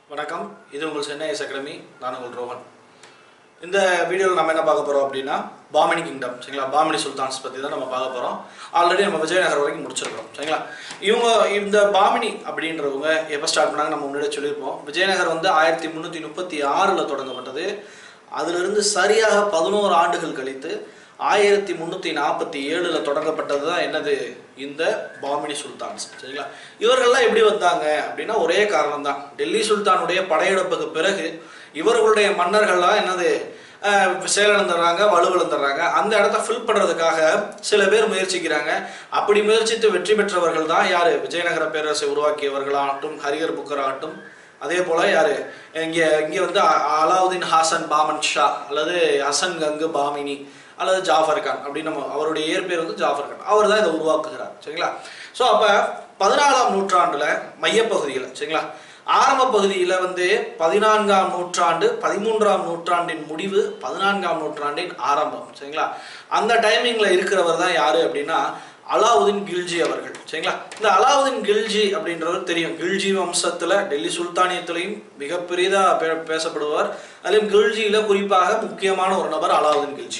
வணக்கம் இது உங்கள் சென்னை எஸ் அகாடமி நான் உங்கள் ரோஹன் இந்த வீடியோவில் நம்ம என்ன பார்க்க போகிறோம் அப்படின்னா பாமினி கிங்டம் சரிங்களா பாமினி சுல்தான்ஸ் பற்றி தான் நம்ம பார்க்க போகிறோம் ஆல்ரெடி நம்ம விஜயநகர் வரைக்கும் முடிச்சிருக்கிறோம் சரிங்களா இவங்க இந்த பாமினி அப்படின்றவங்க எப்போ ஸ்டார்ட் பண்ணாங்க நம்ம முன்னாடியே சொல்லியிருப்போம் விஜயநகர் வந்து ஆயிரத்தி முந்நூற்றி முப்பத்தி ஆறில் தொடங்கப்பட்டது அதிலிருந்து சரியாக பதினோரு ஆண்டுகள் கழித்து ஆயிரத்தி முந்நூற்றி நாற்பத்தி ஏழில் தொடங்கப்பட்டது தான் என்னது இந்த பாமினி சுல்தான்ஸ் சரிங்களா இவர்கள்லாம் எப்படி வந்தாங்க அப்படின்னா ஒரே காரணம் தான் டெல்லி சுல்தானுடைய படையெடுப்புக்கு பிறகு இவர்களுடைய மன்னர்கள்லாம் என்னது அஹ், செயலிழந்துடுறாங்க வலுவிழந்துடுறாங்க அந்த இடத்த ஃபில் பண்ணுறதுக்காக சில பேர் முயற்சிக்கிறாங்க அப்படி முயற்சித்து வெற்றி பெற்றவர்கள் தான் யார் விஜயநகர பேரரசை உருவாக்கியவர்களாகட்டும் ஹரிகர் புக்கர் ஆகட்டும் அதே போல யாரு இங்க இங்க வந்து அ- அலாவுதீன் ஹாசன் பாமன் ஷா அல்லது ஹசன் கங்கு பாமினி அல்லது ஜாஃபர் கான் அப்படின்னு நம்ம அவருடைய இயற்பெயர் வந்து ஜாஃபர் கான் அவர் தான் இதை உருவாக்குகிறார் சரிங்களா ஸோ அப்போ பதினாலாம் நூற்றாண்டுல மையப்பகுதியில் சரிங்களா ஆரம்ப பகுதியில் வந்து பதினான்காம் நூற்றாண்டு பதிமூன்றாம் நூற்றாண்டின் முடிவு பதினான்காம் நூற்றாண்டின் ஆரம்பம் சரிங்களா அந்த டைமிங்ல இருக்கிறவர் தான் யாரு அப்படின்னா அலாவுதீன் கில்ஜி அவர்கள் சரிங்களா இந்த அலாவுதீன் கில்ஜி அப்படின்றவர் தெரியும் கில்ஜி வம்சத்துல டெல்லி சுல்தானியத்திலையும் மிகப்பெரியதா பே பேசப்படுவார் அதிலும் கில்ஜியில குறிப்பாக முக்கியமான ஒரு நபர் அலாவுதீன் கில்ஜி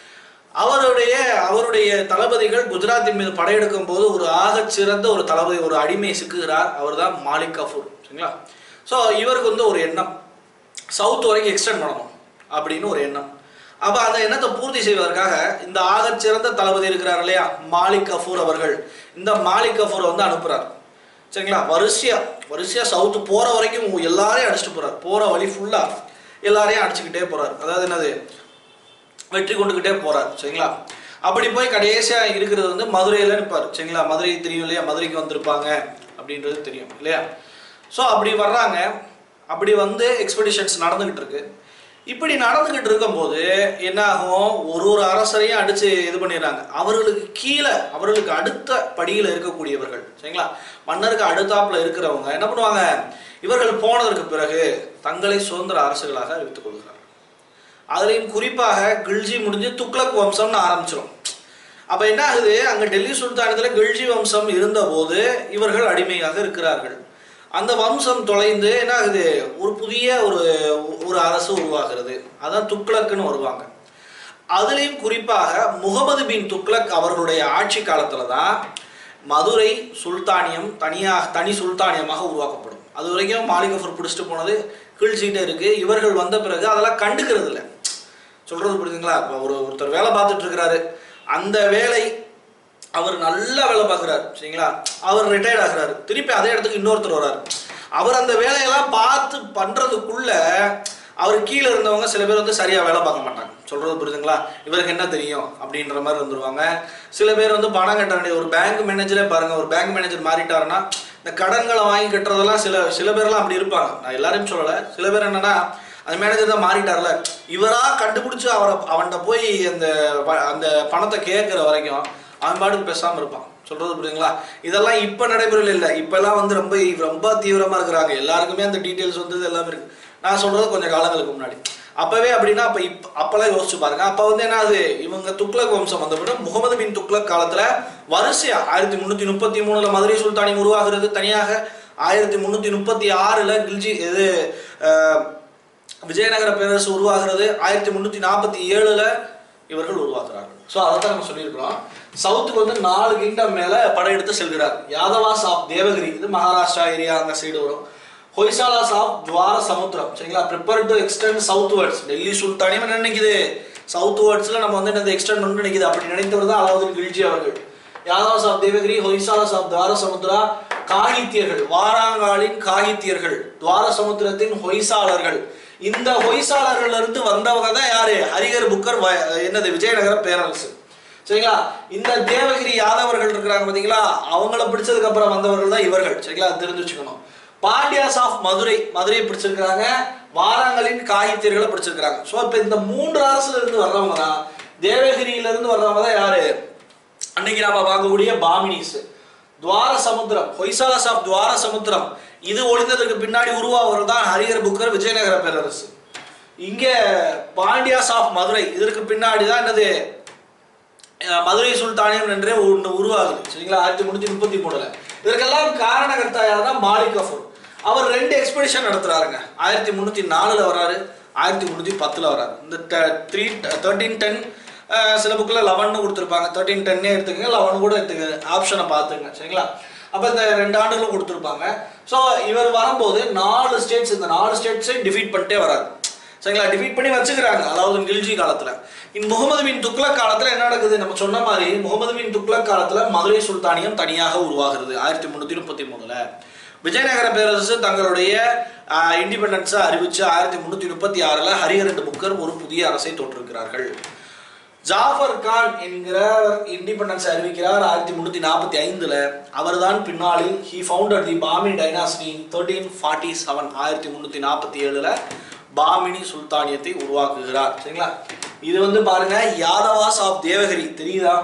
அவருடைய அவருடைய தளபதிகள் குஜராத்தின் மீது படையெடுக்கும் போது ஒரு ஆகச் சிறந்த ஒரு தளபதி ஒரு அடிமை சிக்குகிறார் அவர் தான் மாலிக் கஃபூர் சரிங்களா ஸோ இவருக்கு வந்து ஒரு எண்ணம் சவுத் வரைக்கும் எக்ஸ்டெண்ட் பண்ணணும் அப்படின்னு ஒரு எண்ணம் அப்போ அந்த எண்ணத்தை பூர்த்தி செய்வதற்காக இந்த ஆகச் சிறந்த தளபதி இருக்கிறார் இல்லையா மாலிக் கஃபூர் அவர்கள் இந்த மாலிக் கஃபூரை வந்து அனுப்புறார் சரிங்களா வரிசையா வரிசையா சவுத்து போற வரைக்கும் எல்லாரையும் அடிச்சுட்டு போறார் போற வழி ஃபுல்லா எல்லாரையும் அடிச்சுக்கிட்டே போறார் அதாவது என்னது வெற்றி கொண்டுக்கிட்டே போறார் சரிங்களா அப்படி போய் கடைசியா இருக்கிறது வந்து மதுரையில நிற்பார் சரிங்களா மதுரை தெரியும் இல்லையா மதுரைக்கு வந்திருப்பாங்க அப்படின்றது தெரியும் இல்லையா ஸோ அப்படி வர்றாங்க அப்படி வந்து எக்ஸ்பெடிஷன்ஸ் நடந்துகிட்டு இருக்கு இப்படி நடந்துகிட்டு இருக்கும்போது என்ன ஆகும் ஒரு ஒரு அரசரையும் அடிச்சு இது பண்ணிடுறாங்க அவர்களுக்கு கீழே அவர்களுக்கு அடுத்த படியில் இருக்கக்கூடியவர்கள் சரிங்களா மன்னருக்கு அடுத்தாப்புல இருக்கிறவங்க என்ன பண்ணுவாங்க இவர்கள் போனதற்கு பிறகு தங்களை சுதந்திர அரசுகளாக அறிவித்துக் கொள்கிறார்கள் அதுலேயும் குறிப்பாக கில்ஜி முடிஞ்சு துக்ளக் வம்சம்னு ஆரம்பிச்சிடும் அப்போ என்ன ஆகுது அங்கே டெல்லி சுல்தானத்தில் கில்ஜி வம்சம் இருந்தபோது இவர்கள் அடிமையாக இருக்கிறார்கள் அந்த வம்சம் தொலைந்து என்ன ஆகுது ஒரு புதிய ஒரு ஒரு அரசு உருவாகிறது அதான் துக்ளக்குன்னு வருவாங்க அதுலேயும் குறிப்பாக முகமது பின் துக்ளக் அவர்களுடைய ஆட்சி காலத்தில் தான் மதுரை சுல்தானியம் தனியாக தனி சுல்தானியமாக உருவாக்கப்படும் அது வரைக்கும் மாலிகஃபர் பிடிச்சிட்டு போனது கீழ்ச்சிக்கிட்டே இருக்கு இவர்கள் வந்த பிறகு அதெல்லாம் கண்டுக்கிறது இல்லை சொல்றது புரியுதுங்களா இப்போ ஒரு ஒருத்தர் வேலை பார்த்துட்டு இருக்கிறாரு அந்த வேலை அவர் நல்லா வேலை பார்க்குறாரு சரிங்களா அவர் ரிட்டையர்ட் ஆகுறாரு திருப்பி அதே இடத்துக்கு இன்னொருத்தர் வராரு அவர் அந்த வேலையெல்லாம் பார்த்து பண்றதுக்குள்ள அவர் கீழே இருந்தவங்க சில பேர் வந்து சரியா வேலை பார்க்க மாட்டாங்க சொல்றது புரியுதுங்களா இவருக்கு என்ன தெரியும் அப்படின்ற மாதிரி இருந்துருவாங்க சில பேர் வந்து பணம் கட்ட வேண்டிய ஒரு பேங்க் மேனேஜரே பாருங்க ஒரு பேங்க் மேனேஜர் மாறிட்டாருன்னா இந்த கடன்களை வாங்கி கட்டுறதெல்லாம் சில சில பேர்லாம் அப்படி இருப்பாங்க நான் எல்லாரையும் சொல்லலை சில பேர் என்னன்னா அந்த மேனேஜர் தான் மாறிட்டார்ல இவரா கண்டுபிடிச்சு அவரை அவன்கிட்ட போய் அந்த ப- அந்த பணத்தை கேட்குற வரைக்கும் அவன் பாட்டுக்கு பேசாம இருப்பான் சொல்றது புரியுதுங்களா இதெல்லாம் இப்ப நடைமுறையில் இல்லை இப்பெல்லாம் வந்து ரொம்ப ரொம்ப தீவிரமா இருக்கிறாங்க எல்லாருக்குமே அந்த டீட்டெயில்ஸ் வந்து எல்லாமே இருக்கு நான் சொல்றது கொஞ்சம் காலங்களுக்கு முன்னாடி அப்பவே அப்படின்னா அப்ப இப்ப அப்பெல்லாம் யோசிச்சு பாருங்க அப்ப வந்து என்ன ஆகுது இவங்க துக்ளக் வம்சம் வந்த பிறகு முகமது பின் துக்ளக் காலத்துல வரிசையா ஆயிரத்தி முன்னூத்தி முப்பத்தி மூணுல மதுரை சுல்தானியம் உருவாகிறது தனியாக ஆயிரத்தி முன்னூத்தி முப்பத்தி ஆறுல கில்ஜி இது அஹ், விஜயநகர பேரரசு உருவாகிறது ஆயிரத்தி முன்னூத்தி நாற்பத்தி ஏழுல இவர்கள் உருவாக்குறார்கள் ஸோ அதை தான் நம்ம சொல்லியிருக்கிறோம் சவுத்துக்கு வந்து நாலு கிங்டம் மேல படையெடுத்து செல்கிறார் யாதவாஸ் ஆஃப் தேவகிரி இது மகாராஷ்டிரா ஏரியா அந்த சைடு வரும் ஹொய்சாலாஸ் ஆஃப் துவார சமுத்திரம் சரிங்களா prepare to extend southwards Delhi சுல்தானியம் என்ன நினைக்குது சவுத் வேர்ட்ஸ்ல நம்ம வந்து என்னது எக்ஸ்டெண்ட் பண்ணு நினைக்குது அப்படி நினைத்தவர் தான் அலாவுதீன் கில்ஜி அவர்கள் யாதவாஸ் ஆஃப் தேவகிரி ஹொய்சாலாஸ் ஆஃப் துவார சமுத்ரா காகித்தியர்கள் வாராங்காலின் காகித்தியர்கள் துவார சமுத்திரத்தின் ஹொய்சாளர்கள் இந்த ஹொய்சாளர்கள்ல இருந்து வந்தவங்க தான் யாரு ஹரிகர் புக்கர் வ- என்னது விஜயநகர பேரரசு சரிங்களா இந்த தேவகிரி யாதவர்கள் இருக்கிறாங்க பாத்தீங்களா அவங்கள பிடிச்சதுக்கு அப்புறம் வந்தவர்கள் தான் இவர்கள் சரிங்களா அது தெரிஞ்சு வச்சுக்கணும் பாண்டியாஸ் ஆஃப் மதுரை மதுரையை பிடிச்சிருக்கிறாங்க வாராங்களின் காகித்தியர்களை பிடிச்சிருக்கிறாங்க ஸோ இப்போ இந்த மூன்று அரசுல இருந்து வர்றவங்க தான் தேவகிரியில இருந்து வர்றவங்க தான் யாரு அன்னைக்கு நாம பார்க்கக்கூடிய பாமினிஸ் துவார சமுத்திரம் ஹொய்சாலஸ் ஆஃப் துவார சமுத்திரம் இது ஒளிந்ததற்கு பின்னாடி உருவாகிறது தான் ஹரிஹர் புக்கர் விஜயநகர பேரரசு இங்க பாண்டியாஸ் ஆஃப் மதுரை இதற்கு பின்னாடி தான் என்னது அஹ், மதுரை சுல்தானியம் என்றே ஒன்று உருவாகுது சரிங்களா ஆயிரத்தி முன்னூத்தி முப்பத்தி மூணுல இதற்கெல்லாம் காரணகர்த்தா யாருன்னா மாலிக் கஃபூர் அவர் ரெண்டு எக்ஸ்பெடிஷன் நடத்துறாருங்க ஆயிரத்தி முந்நூற்றி நாலில் வராரு ஆயிரத்தி முந்நூற்றி பத்தில் வராரு இந்த த்ரீ தேர்ட்டீன் டென் சில புக்கில் லெவன்னு கொடுத்துருப்பாங்க தேர்ட்டீன் டென்னே எடுத்துக்கங்க லெவன் கூட எடுத்துக்கங்க ஆப்ஷனை பார்த்துங்க சரிங்களா அப்போ இந்த ரெண்டு ஆண்டுகளும் கொடுத்துருப்பாங்க ஸோ இவர் வரும்போது நாலு ஸ்டேட்ஸ் இந்த நாலு ஸ்டேட்ஸையும் டிஃபீட் பண்ணிட்டே வராரு சரிங்களா டிஃபீட் பண்ணி வச்சுக்கிறாங்க அலாவுதீன் கில்ஜி காலத்தில் இந்த முகமது பின் துக்ளக் காலத்தில் என்ன நடக்குது நம்ம சொன்ன மாதிரி முகமது பின் துக்ளக் காலத்தில் மதுரை சுல்தானியம் தனியாக உருவாகிறது ஆயிரத்தி முந்நூற்றி முப்பத்தி மூணுல விஜயநகர பேரரசு தங்களுடைய இண்டிபெண்டன்ஸை அறிவிச்சு ஆயிரத்தி முந்நூற்றி முப்பத்தி ஆறில் ஹரிஹரண்ட் புக்கர் ஒரு புதிய அரசை தோற்றுவிக்கிறார்கள் ஜாஃபர் கான் என்கிற இண்டிபெண்டன்ஸ் அறிவிக்கிறார் ஆயிரத்தி முந்நூற்றி நாற்பத்தி ஐந்தில் அவர்தான் பின்னாளில் he founder the Bahmani dynasty thirteen forty seven ஆயிரத்தி முந்நூற்றி நாற்பத்தி ஏழில் பாமினி சுல்தானியத்தை உருவாக்குகிறார் சரிங்களா இது வந்து பாருங்க யாதவாஸ் ஆஃப் தேவகிரி தெரியுதா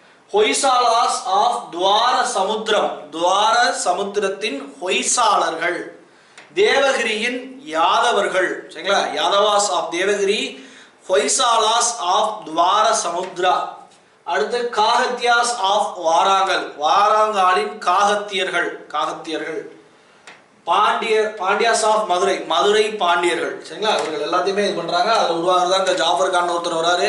ஹொய்சாலாஸ் ஆஃப் துவார சமுத்திரம் துவார சமுத்திரத்தின் ஹொய்சாளர்கள் தேவகிரியின் யாதவர்கள் சரிங்களா யாதவாஸ் ஆஃப் தேவகிரி ஹொய்சாலாஸ் ஆஃப் துவார சமுத்ரா அடுத்து காகத்தியாஸ் ஆஃப் வாராங்கல் வாராங்காலின் காகத்தியர்கள் காகத்தியர்கள் பாண்டியர் பாண்டியாஸ் ஆஃப் மதுரை மதுரை பாண்டியர்கள் சரிங்களா இவர்கள் எல்லாத்தையுமே இது பண்றாங்க அதுல உருவாகிறதா இந்த ஜாஃபர் கான் ஒருத்தர் வராரு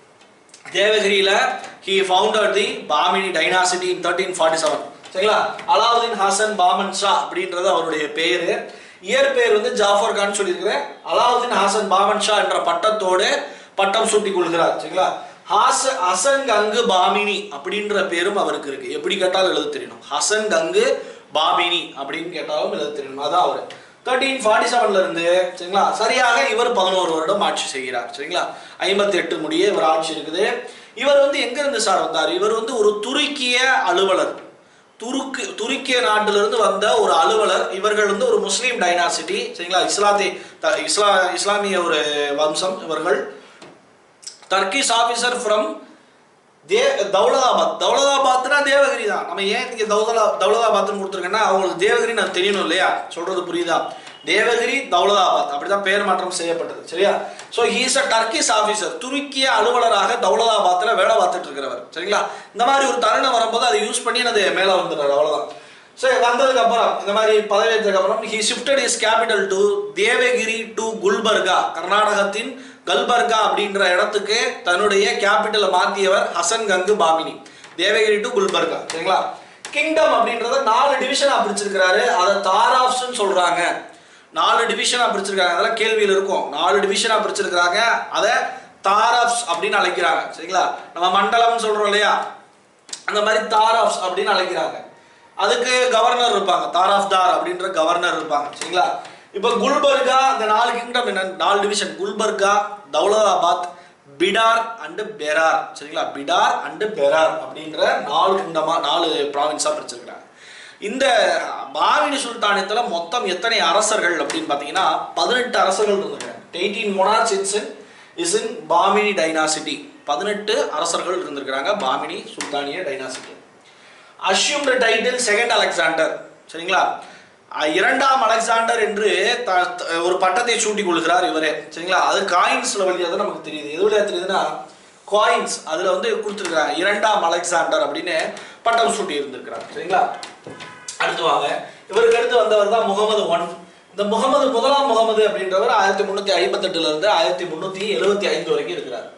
தேவகிரியில he founder the Bahmani dynasty in thirteen forty seven சரிங்களா அலாவுதீன் ஹசன் பாமன் ஷா அப்படின்றது அவருடைய பேரு இயற்பெயர் வந்து ஜாஃபர் கான் சொல்லியிருக்கிறேன் அலாவுதீன் ஹசன் பாமன் ஷா என்ற பட்டத்தோடு பட்டம் சூட்டிக் கொள்கிறார் சரிங்களா ஹாச ஹசன் கங்கு பாமினி அப்படின்ற பேரும் அவருக்கு இருக்கு எப்படி கேட்டாலும் எழுத தெரியணும் ஹசன் கங்கு பாமினி அப்படின்னு கேட்டாலும் எழுத தெரியணும் அதான் அவர் தேர்ட்டீன் ஃபார்ட்டி செவன்ல இருந்து சரிங்களா சரியாக இவர் பதினோரு வருடம் ஆட்சி செய்கிறார் சரிங்களா ஐம்பத்தி எட்டு முடிய இவர் ஆட்சி இருக்குது இவர் வந்து எங்க இருந்து சார் வந்தார் இவர் வந்து ஒரு துருக்கிய அலுவலர் துருக்கு துருக்கிய நாட்டிலிருந்து வந்த ஒரு அலுவலர் இவர்கள் வந்து ஒரு முஸ்லீம் டைனாசிட்டி சரிங்களா இஸ்லாத்தை த- இஸ்லா இஸ்லாமிய ஒரு வம்சம் இவர்கள் Turkish officer from the Daulatabad தௌலதாபாத்னா தேவகிரி தான் நம்ம ஏன் இங்கே தௌலதா தௌலதாபாத்னு கொடுத்துருக்கேன்னா அவங்களுக்கு தேவகிரி நான் தெரியணும் இல்லையா சொல்றது புரியுதா தேவகிரி தௌலதாபாத் அப்படிதான் பெயர் மாற்றம் செய்யப்பட்டது சரியா so he's a Turkish officer துருக்கிய அலுவலராக தௌலதாபாத்தில் வேலை பார்த்துட்டு இருக்கிறவர் சரிங்களா இந்த மாதிரி ஒரு தருணம் வரும்போது அதை யூஸ் பண்ணி அது மேலே வந்துடுறாரு அவ்வளோதான் சரி வந்ததுக்கு அப்புறம் இந்த மாதிரி பதவியேற்றதுக்கு அப்புறம் he shifted his capital to Devagiri to Gulbarga கர்நாடகத்தின் கல்பர்கா அப்படின்ற இடத்துக்கு தன்னுடைய கேபிட்டலை மாத்தியவர் ஹசன் கங்கு பாமினி தேவகிரி டு குல்பர்கா சரிங்களா கிங்டம் அப்படின்றத நாலு டிவிஷனா பிரிச்சிருக்கிறாரு அதை தாராஃப்ஸ்னு சொல்றாங்க நாலு டிவிஷனா பிரிச்சிருக்காங்க அதெல்லாம் கேள்வியில் இருக்கும் நாலு டிவிஷனா பிரிச்சிருக்கிறாங்க அதை தாராஃப்ஸ் அப்படின்னு அழைக்கிறாங்க சரிங்களா நம்ம மண்டலம் சொல்றோம் இல்லையா அந்த மாதிரி தாராஃப்ஸ் அப்படின்னு அழைக்கிறாங்க அதுக்கு கவர்னர் இருப்பாங்க தாராஃப்தார் அப்படின்ற கவர்னர் இருப்பாங்க சரிங்களா இப்போ குல்பர்கா இந்த நாலு கிங்டம் என்ன நாலு டிவிஷன் குல்பர்கா தௌலதாபாத் பிடார் அண்டு பெரார் சரிங்களா பிடார் அண்டு பெரார் அப்படின்ற நாலு கிங்டமா நாலு ப்ராவின்ஸா பிரிச்சிருக்கிறாங்க இந்த பாமினி சுல்தானியத்துல மொத்தம் எத்தனை அரசர்கள் அப்படின்னு பார்த்தீங்கன்னா பதினெட்டு அரசர்கள் இருந்திருக்காங்க eighteen monarchs it's in is in Bahmani dynasty பதினெட்டு அரசர்கள் இருந்திருக்கிறாங்க பாமினி சுல்தானிய dynasty assumed title second Alexander சரிங்களா அஹ் இரண்டாம் அலெக்சாண்டர் என்று த- த- ஒரு பட்டத்தை சூட்டிக் கொள்கிறார் இவரே சரிங்களா அது காயின்ஸ்ல வழியாக தான் நமக்கு தெரியுது எது வழியா தெரியுதுன்னா காயின்ஸ் அதுல வந்து கொடுத்துருக்காங்க இரண்டாம் அலெக்சாண்டர் அப்படின்னு பட்டம் சூட்டி இருந்திருக்கிறார் சரிங்களா அடுத்து வாங்க இவருக்கு அடுத்து வந்தவர் தான் முகமது ஒன் இந்த முகமது முதலாம் முகமது அப்படின்றவர் ஆயிரத்தி முன்னூத்தி ஐம்பத்தெட்டுல இருந்து ஆயிரத்தி முன்னூத்தி எழுபத்தி ஐந்து வரைக்கும் இருக்கிறார்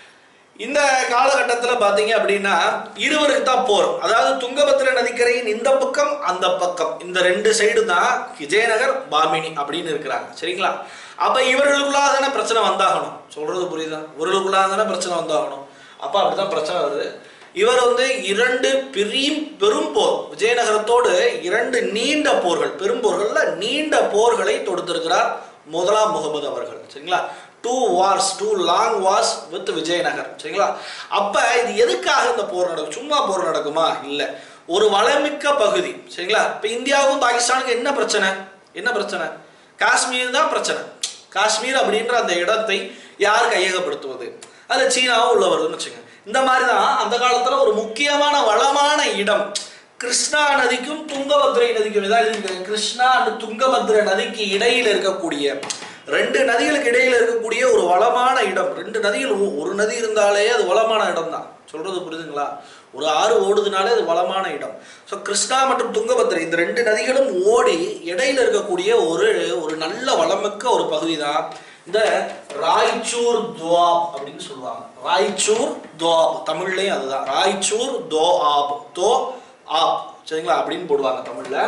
இந்த காலகட்டத்தில் பார்த்தீங்க அப்படின்னா இருவருக்கு தான் போர் அதாவது துங்கபத்ர நதிக்கரையின் இந்த பக்கம் அந்த பக்கம் இந்த ரெண்டு சைடு தான் விஜயநகர் பாமினி அப்படின்னு இருக்கிறாங்க சரிங்களா அப்ப இவர்களுக்குள்ளாக தானே பிரச்சனை வந்தாகணும் சொல்றது புரியுதா இவர்களுக்குள்ளாக தானே பிரச்சனை வந்தாகணும் அப்ப அப்படிதான் பிரச்சனை வருது இவர் வந்து இரண்டு பெரிய பெரும் போர் விஜயநகரத்தோடு இரண்டு நீண்ட போர்கள் பெரும் போர்கள்ல நீண்ட போர்களை தொடுத்திருக்கிறார் முதலாம் முகமது அவர்கள் சரிங்களா two wars two long wars with Vijayanagar சரிங்களா அப்ப இது எதுக்காக இந்த போர் நடக்கும் சும்மா போர் நடக்குமா இல்ல ஒரு வளமிக்க பகுதி சரிங்களா இப்ப இந்தியாவுக்கும் பாகிஸ்தானுக்கும் என்ன பிரச்சனை என்ன பிரச்சனை காஷ்மீர் தான் பிரச்சனை காஷ்மீர் அப்படின்ற அந்த இடத்தை யார் கையகப்படுத்துவது அதுல சீனாவும் உள்ள வருதுன்னு வச்சுங்க இந்த மாதிரி தான் அந்த காலத்துல ஒரு முக்கியமான வளமான இடம் கிருஷ்ணா நதிக்கும் துங்கபத்ரை நதிக்கும் இதான் எழுதியிருக்காங்க கிருஷ்ணா and துங்கபத்ர நதிக்கு இடையில இருக்கக்கூடிய ரெண்டு நதிகளுக்கு இடையில இருக்கக்கூடிய ஒரு வளமான இடம் ரெண்டு நதிகள் ஒ- ஒரு நதி இருந்தாலே அது வளமான இடம் தான் சொல்றது புரியுதுங்களா ஒரு ஆறு ஓடுதுனாலே அது வளமான இடம் ஸோ கிருஷ்ணா மற்றும் துங்கபத்ரை இந்த ரெண்டு நதிகளும் ஓடி இடையில இருக்கக்கூடிய ஒரு ஒரு நல்ல வளமிக்க ஒரு பகுதி தான் இந்த ராய்ச்சூர் துவாப் அப்படின்னு சொல்லுவாங்க ராய்ச்சூர் துவாப் தமிழ்லையும் அதுதான் ராய்ச்சூர் தோ ஆப் தோ ஆப் சரிங்களா அப்படின்னு போடுவாங்க தமிழ்ல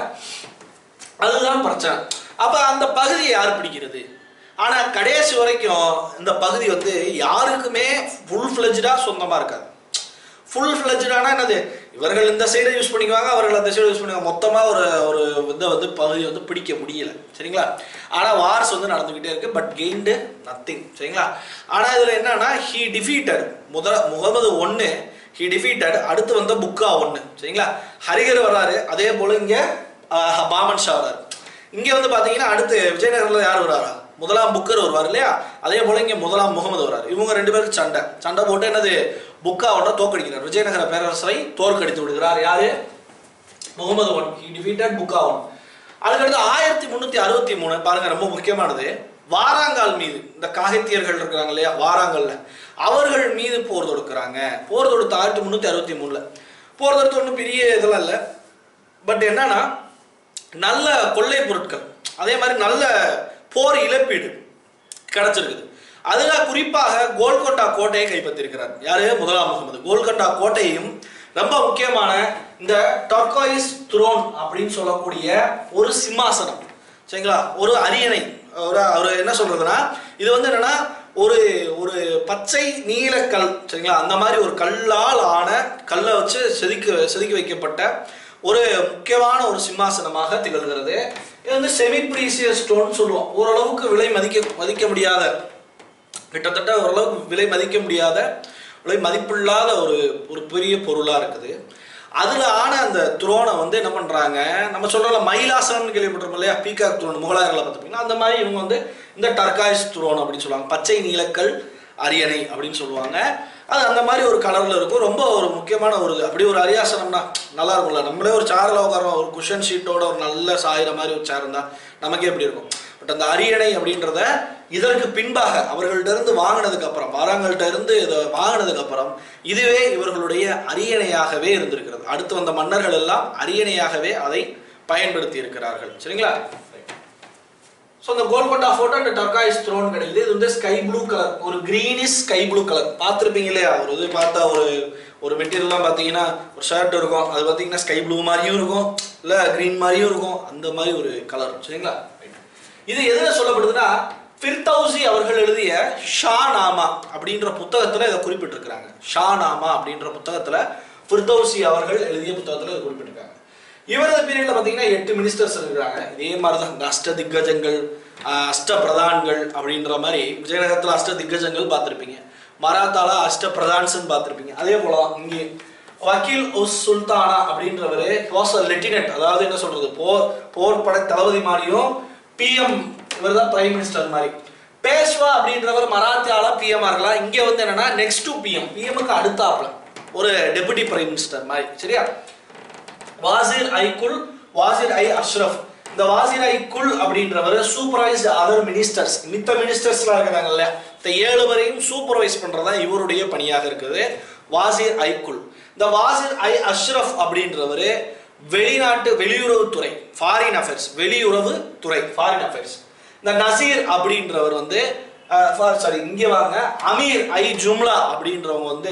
அதுதான் பிரச்சனை அப்ப அந்த பகுதியை யார் பிடிக்கிறது ஆனா கடைசி வரைக்கும் இந்த பகுதி வந்து யாருக்குமே ஃபுல் ஃபிளஜ்டா சொந்தமா இருக்காது ஃபுல் ஃபிளஜ்டானா என்னது இவர்கள் இந்த சைடை யூஸ் பண்ணிக்குவாங்க அவர்கள் அந்த சைடு யூஸ் பண்ணுவாங்க மொத்தமா ஒரு ஒரு இதை வந்து பகுதி வந்து பிடிக்க முடியல சரிங்களா ஆனா வார்ஸ் வந்து நடந்துகிட்டே இருக்கு பட் கெயின்டு நத்திங் சரிங்களா ஆனா இதுல என்னன்னா ஹி டிஃபீட்டட் முத முகமது ஒன்னு ஹி டிஃபீட்டட் அடுத்து வந்த புக்கா ஒன்னு சரிங்களா ஹரிகர் வராரு அதே போல இங்க ஆஹ், பாமன் ஷா வராரு இங்க வந்து பாத்தீங்கன்னா அடுத்து விஜயநகர்ல யார் வராரா முதலாம் புக்கர் வருவார் இல்லையா அதே போல இங்க முதலாம் முகமது வராரு இவங்க ரெண்டு பேருக்கு சண்டை சண்டை போட்டு என்னது புக்கா ஒன்றை தோக்கடிக்கிறார் விஜயநகர பேரரசரை தோற்கடித்து விடுகிறார் யாரு Muhammad one he defeated Bukka one அதுக்கடுத்து ஆயிரத்தி முந்நூற்றி அறுபத்தி மூணு பாருங்க ரொம்ப முக்கியமானது வாராங்கால் மீது இந்த காகித்தியர்கள் இருக்கிறாங்க இல்லையா வாராங்கல்ல அவர்கள் மீது போர் தொடுக்கிறாங்க போர் தொடுத்த ஆயிரத்தி முந்நூற்றி அறுபத்தி மூணுல போர் தொடுத்த ஒன்றும் பெரிய இதெல்லாம் இல்லை பட் என்னன்னா நல்ல கொள்ளை பொருட்கள் அதே மாதிரி நல்ல போர் இழப்பீடு கிடைச்சிருக்குது அதுல குறிப்பாக கோல்கொண்டா கோட்டையை கைப்பற்றிருக்கிறார் யாரு முதலாம் முகமது கோல்கொண்டா கோட்டையும் ரொம்ப முக்கியமான இந்த டர்காயிஸ் த்ரோன் அப்படின்னு சொல்லக்கூடிய ஒரு சிம்மாசனம் சரிங்களா ஒரு அரியணை ஒரு அவர் என்ன சொல்றதுன்னா இது வந்து என்னன்னா ஒரு ஒரு பச்சை நீலக்கல் சரிங்களா அந்த மாதிரி ஒரு கல்லால் ஆன கல்லை வச்சு செதுக்கி செதுக்கி வைக்கப்பட்ட ஒரு முக்கியமான ஒரு சிம்மாசனமாக திகழ்கிறது இது வந்து செமி ப்ரீசியஸ் ஸ்டோன் சொல்லுவோம் ஓரளவுக்கு விலை மதிக்க மதிக்க முடியாத கிட்டத்தட்ட ஓரளவுக்கு விலை மதிக்க முடியாத விலை மதிப்பில்லாத ஒரு ஒரு பெரிய பொருளாக இருக்குது அதில் ஆன அந்த துரோனை வந்து என்ன பண்ணுறாங்க நம்ம சொல்கிறோம்ல மயிலாசனம் கேள்விப்பட்டிருக்கோம் இல்லையா பீகாக் துரோன் முகலாயர்களை பார்த்துப்பீங்கன்னா அந்த மாதிரி இவங்க வந்து இந்த டர்காய்ஸ் துரோன் அப்படின்னு சொல்லுவாங்க பச்சை நீலக்கல் அரியணை அப்படின்னு சொல்லுவாங்க அது அந்த மாதிரி ஒரு கலரில் இருக்கும் ரொம்ப ஒரு முக்கியமான ஒரு இது. அப்படி ஒரு அரியாசனம்னா நல்லா இருக்கும்ல நம்மளே ஒரு சேரில் உட்காரோம் ஒரு குஷன் ஷீட்டோட ஒரு நல்ல சாயிற மாதிரி ஒரு சேர் இருந்தால் நமக்கே எப்படி இருக்கும் பட் அந்த அரியணை அப்படின்றத இதற்கு பின்பாக அவர்கள்ட்ட இருந்து வாங்கினதுக்கு அப்புறம் வாராங்கள்ட்ட இருந்து இதை வாங்கினதுக்கு அப்புறம் இதுவே இவர்களுடைய அரியணையாகவே இருந்திருக்கிறது அடுத்து வந்த மன்னர்கள் எல்லாம் அரியணையாகவே அதை பயன்படுத்தி இருக்கிறார்கள் சரிங்களா ஸோ இந்த கோல்கொண்டா ஃபோட்டோ இந்த டர்காய்ஸ் த்ரோன் கிடைக்குது இது வந்து ஸ்கை ப்ளூ கலர் ஒரு கிரீனிஷ் ஸ்கை ப்ளூ கலர் பார்த்துருப்பீங்க இல்லையா ஒரு இது பார்த்தா ஒரு ஒரு மெட்டீரியல்லாம் பார்த்தீங்கன்னா ஒரு ஷர்ட் இருக்கும் அது பார்த்தீங்கன்னா ஸ்கை ப்ளூ மாதிரியும் இருக்கும் இல்லை க்ரீன் மாதிரியும் இருக்கும் அந்த மாதிரி ஒரு கலர் சரிங்களா இது எதில் சொல்லப்படுதுன்னா ஃபிர்தௌசி அவர்கள் எழுதிய ஷா நாமா அப்படின்ற புத்தகத்தில் இதை குறிப்பிட்டிருக்கிறாங்க ஷா நாமா அப்படின்ற புத்தகத்தில் ஃபிர்தௌசி அவர்கள் எழுதிய புத்தகத்தில் இதை குறிப்பிட்டிருக்காங்க இவரது பீரியட்ல பார்த்தீங்கன்னா எட்டு மினிஸ்டர்ஸ் இருக்கிறாங்க இதே மாதிரி தான் இந்த அஷ்ட திக்கஜங்கள் ஆஹ் அஷ்ட பிரதான்கள் அப்படின்ற மாதிரி விஜயநகரத்தில் அஷ்ட திக்கஜங்கள் பார்த்துருப்பீங்க மராத்தால அஷ்ட பிரதான்ஸ்ன்னு பார்த்துருப்பீங்க அதே போல தான் இங்கே வக்கீல் உஸ் சுல்தானா அப்படின்றவர் வாஸ் அ லெட்டினட் அதாவது என்ன சொல்றது போர் போர் படை தளபதி மாதிரியும் பிஎம் இவர் தான் பிரைம் மினிஸ்டர் மாதிரி பேஷ்வா அப்படின்றவர் மராத்தியால பிஎம் இருக்கலாம் இங்க வந்து என்னன்னா நெக்ஸ்ட் டு பிஎம் பிஎம்க்கு அடுத்தாப்புல ஒரு டெபுட்டி பிரைம் மினிஸ்டர் மாதிரி சரியா வாசிர் ஐ குல் வாசிர் ஐ அஷ்ரஃப் இந்த வாசிர் ஐ குல் அப்படின்றவர் சூப்பர்வைஸ் அதர் மினிஸ்டர்ஸ் மித்த மினிஸ்டர்ஸ்லாம் இருக்கிறாங்க இல்லையா இந்த ஏழு வரையும் சூப்பர்வைஸ் பண்றதா இவருடைய பணியாக இருக்குது வாசிர் ஐ குல் இந்த வாசிர் ஐ அஷ்ரஃப் அப்படின்றவர் வெளிநாட்டு வெளியுறவுத்துறை ஃபாரின் அஃபேர்ஸ் வெளியுறவு துறை ஃபாரின் அஃபேர்ஸ் இந்த நசீர் அப்படின்றவர் வந்து சாரி இங்க வாங்க அமீர் ஐ ஜும்லா அப்படின்றவங்க வந்து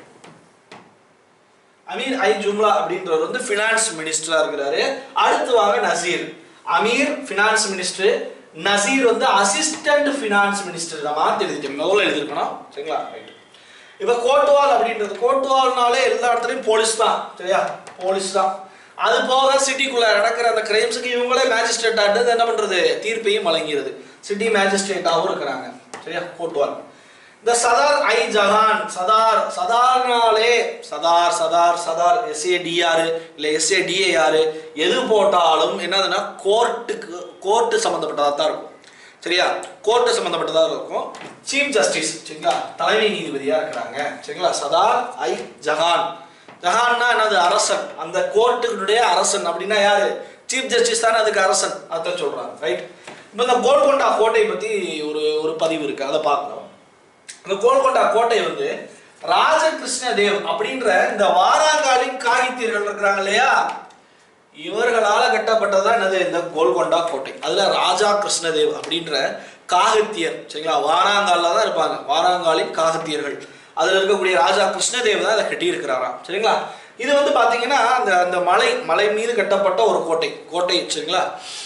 அமீர் ஐ ஜும்லா அப்படின்றவர் வந்து ஃபினான்ஸ் மினிஸ்டரா இருக்கிறாரு அடுத்து வாங்க நசீர் அமீர் ஃபினான்ஸ் மினிஸ்டர் நசீர் வந்து அசிஸ்டன்ட் ஃபினான்ஸ் மினிஸ்டர் நான் மாத்தி எழுதிட்டேன் முதல்ல எழுதிருக்கணும் சரிங்களா ரைட் இப்ப கோட்வால் அப்படின்றது கோட்வால்னாலே எல்லா இடத்துலயும் போலீஸ் தான் சரியா போலீஸ் தான் அது போக சிட்டிக்குள்ள நடக்கிற அந்த கிரைம்ஸுக்கு இவங்களே மேஜிஸ்ட்ரேட் ஆட்டு என்ன பண்றது தீர்ப்பையும் வழங்கிறது சிட்டி மேஜிஸ்ட்ரேட்டாகவும் இருக்கிறாங்க சரியா கோட்வால் இந்த சதார் ஐ ஜஹான் சதார் சதார்னாலே சதார் சதார் சதார் எஸ்ஏ டிஆர் இல்லை எஸ்ஏ டிஏஆர் எது போட்டாலும் என்னதுன்னா கோர்ட்டுக்கு கோர்ட்டு சம்மந்தப்பட்டதாக தான் இருக்கும் சரியா கோர்ட்டு சம்மந்தப்பட்டதாக இருக்கும் சீஃப் ஜஸ்டிஸ் சரிங்களா தலைமை நீதிபதியாக இருக்கிறாங்க சரிங்களா சதார் ஐ ஜஹான் ஜஹான்னா என்னது அரசன் அந்த கோர்ட்டுடைய அரசன் அப்படின்னா யாரு சீஃப் ஜஸ்டிஸ் தானே அதுக்கு அரசன் அதான் சொல்றாங்க ரைட் இப்போ இந்த கோல்கொண்டா கோட்டை பற்றி ஒரு ஒரு பதிவு இருக்கு அதை பார்க்கலாம் இந்த கோல்கொண்டா கோட்டை வந்து ராஜகிருஷ்ண தேவ் அப்படின்ற இந்த வாராங்காலின் காகித்தியர்கள் இருக்கிறாங்க இல்லையா இவர்களால கட்டப்பட்டதுதான் என்னது இந்த கோல்கொண்டா கோட்டை அதுல ராஜா கிருஷ்ணதேவ் அப்படின்ற காகத்தியர் சரிங்களா வாராங்கால்ல தான் இருப்பாங்க வாராங்காலின் காகத்தியர்கள் அதுல இருக்கக்கூடிய ராஜா கிருஷ்ணதேவ் தான் அதை கட்டி இருக்கிறாராம் சரிங்களா இது வந்து பாத்தீங்கன்னா அந்த அந்த மலை மலை மீது கட்டப்பட்ட ஒரு கோட்டை கோட்டை சரிங்களா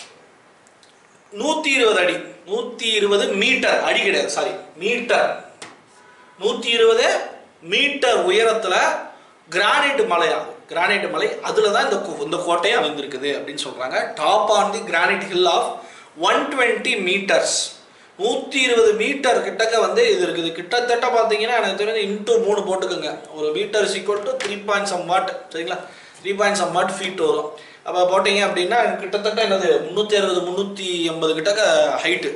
நூத்தி இருபது அடி நூத்தி இருபது மீட்டர் அடி கிடையாது சாரி மீட்டர் நூத்தி இருபது மீட்டர் உயரத்துல கிரானைட் மலையாகும் கிரானைட் மலை அதுல தான் இந்த கோ- இந்த கோட்டை அமைந்திருக்குது அப்படின்னு சொல்றாங்க top on the granite hill of one twenty metres நூற்றி இருபது மீட்டர் கிட்டக்க வந்து இது இருக்குது கிட்டத்தட்ட பார்த்தீங்கன்னா எனக்கு தெரிஞ்சு இன்டூ மூணு போட்டுக்கோங்க ஒரு metre equal to three point somewhat சரிங்களா three point somewhat feet வரும் அப்போ போட்டிங்க அப்படின்னா கிட்டத்தட்ட என்னது முந்நூற்றி அறுபது முந்நூற்றி எண்பது கிட்டக்க ஹைட்டு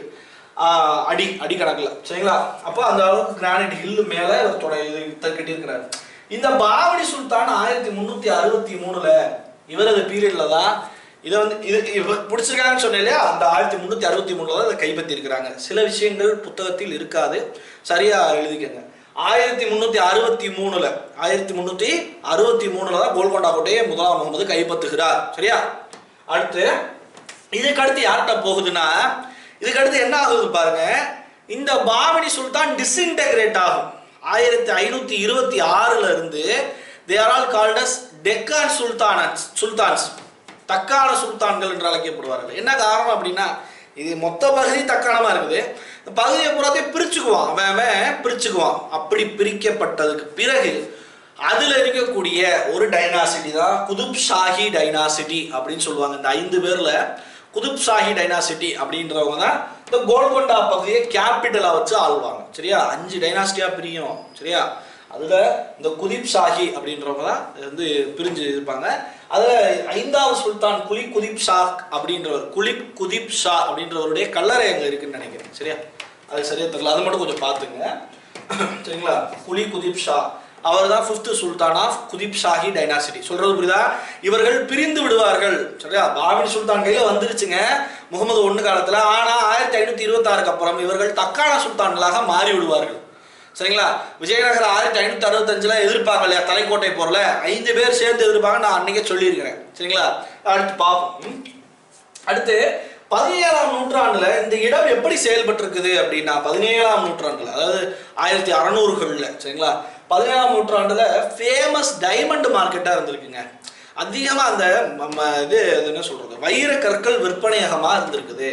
அடி அடி கணக்கில் சரிங்களா அப்போ அந்த அளவுக்கு கிரானைட் ஹில் மேலே இவர் தொட இது கட்டியிருக்கிறாரு இந்த பாவடி சுல்தான் ஆயிரத்தி முந்நூற்றி அறுபத்தி மூணுல இவரது பீரியட்ல தான் இதை வந்து இது இவ பிடிச்சிருக்காங்கன்னு சொன்னேன் இல்லையா அந்த ஆயிரத்தி முந்நூற்றி அறுபத்தி மூணுல தான் இதை கைப்பற்றி இருக்கிறாங்க சில விஷயங்கள் புத்தகத்தில் இருக்காது சரியா எழுதிக்கங்க ஆயிரத்தி முந்நூற்றி அறுபத்தி மூணுல ஆயிரத்தி முந்நூற்றி அறுபத்தி மூணுல தான் கோல்கொண்டா கோட்டையை முதலாம் முகமது கைப்பற்றுகிறார் சரியா அடுத்து இதுக்கு அடுத்து யார்கிட்ட போகுதுன்னா இதுக்கு அடுத்து என்ன ஆகுது பாருங்க இந்த பாமினி சுல்தான் டிஸ்இன்டகிரேட் ஆகும் ஆயிரத்தி ஐநூத்தி இருபத்தி ஆறுல இருந்து they are all called as Deccan sultans sultans தக்கான சுல்தான்கள் என்று அழைக்கப்படுவார்கள் என்ன காரணம் அப்படின்னா இது மொத்த பகுதி தக்காணமா இருக்குது இந்த பகுதியை பூராத்தையும் பிரிச்சுக்குவான் அவன் அவன் பிரிச்சுக்குவான் அப்படி பிரிக்கப்பட்டதுக்கு பிறகு அதுல இருக்கக்கூடிய ஒரு டைனாசிட்டி தான் குதுப் ஷாஹி டைனாசிட்டி அப்படின்னு சொல்லுவாங்க இந்த ஐந்து பேர்ல குதுப் ஷாஹி டைனாசிட்டி அப்படின்றவங்க தான் இந்த கோல்கொண்டா பகுதியை கேபிட்டலா வச்சு ஆள்வாங்க சரியா அஞ்சு டைனாசிட்டியா பிரியும் சரியா அதுல இந்த குதிப் ஷாஹி அப்படின்றவங்க தான் இது வந்து பிரிஞ்சு இருப்பாங்க அதுல ஐந்தாவது சுல்தான் குலி குதிப் ஷா அப்படின்றவர் குலிப் குதிப் ஷா அப்படின்றவருடைய கல்லறை அங்க இருக்குன்னு நினைக்கிறேன் சரியா அது சரியா தெரியல அது மட்டும் கொஞ்சம் பார்த்துங்க சரிங்களா குலி குதிப் ஷா அவர் தான் fifth sultan of Qutb Shahi dynasty சொல்றது புரியுதா இவர்கள் பிரிந்து விடுவார்கள் சரியா பாபின் சுல்தான் கையில வந்துருச்சுங்க முகமது ஒண்ணு காலத்துல ஆனா ஆயிரத்தி ஐநூத்தி இருபத்தாறுக்கு அப்புறம் இவர்கள் தக்கான சுல்தான்களாக மாறி விடுவார்கள் சரிங்களா விஜயநகர் ஆயிரத்தி ஐநூத்தி அறுபத்தஞ்சுல எதிர்ப்பாங்க இல்லையா தலைக்கோட்டை போர்ல ஐந்து பேர் சேர்ந்து எதிர்ப்பாங்க நான் அன்னைக்கே சொல்லியிருக்கிறேன் சரிங்களா அடுத்து பார்ப்போம் ம். அடுத்து பதினேழாம் நூற்றாண்டுல இந்த இடம் எப்படி செயல்பட்டு இருக்குது அப்படின்னா பதினேழாம் நூற்றாண்டுல அதாவது ஆயிரத்தி அறநூறுகள்ல சரிங்களா பதினேழாம் நூற்றாண்டுல ஃபேமஸ் டைமண்ட் மார்க்கெட்டா இருந்திருக்குங்க அதிகமா அந்த நம்ம இது அது என்ன சொல்றது வைர கற்கள் விற்பனையகமா இருந்திருக்குது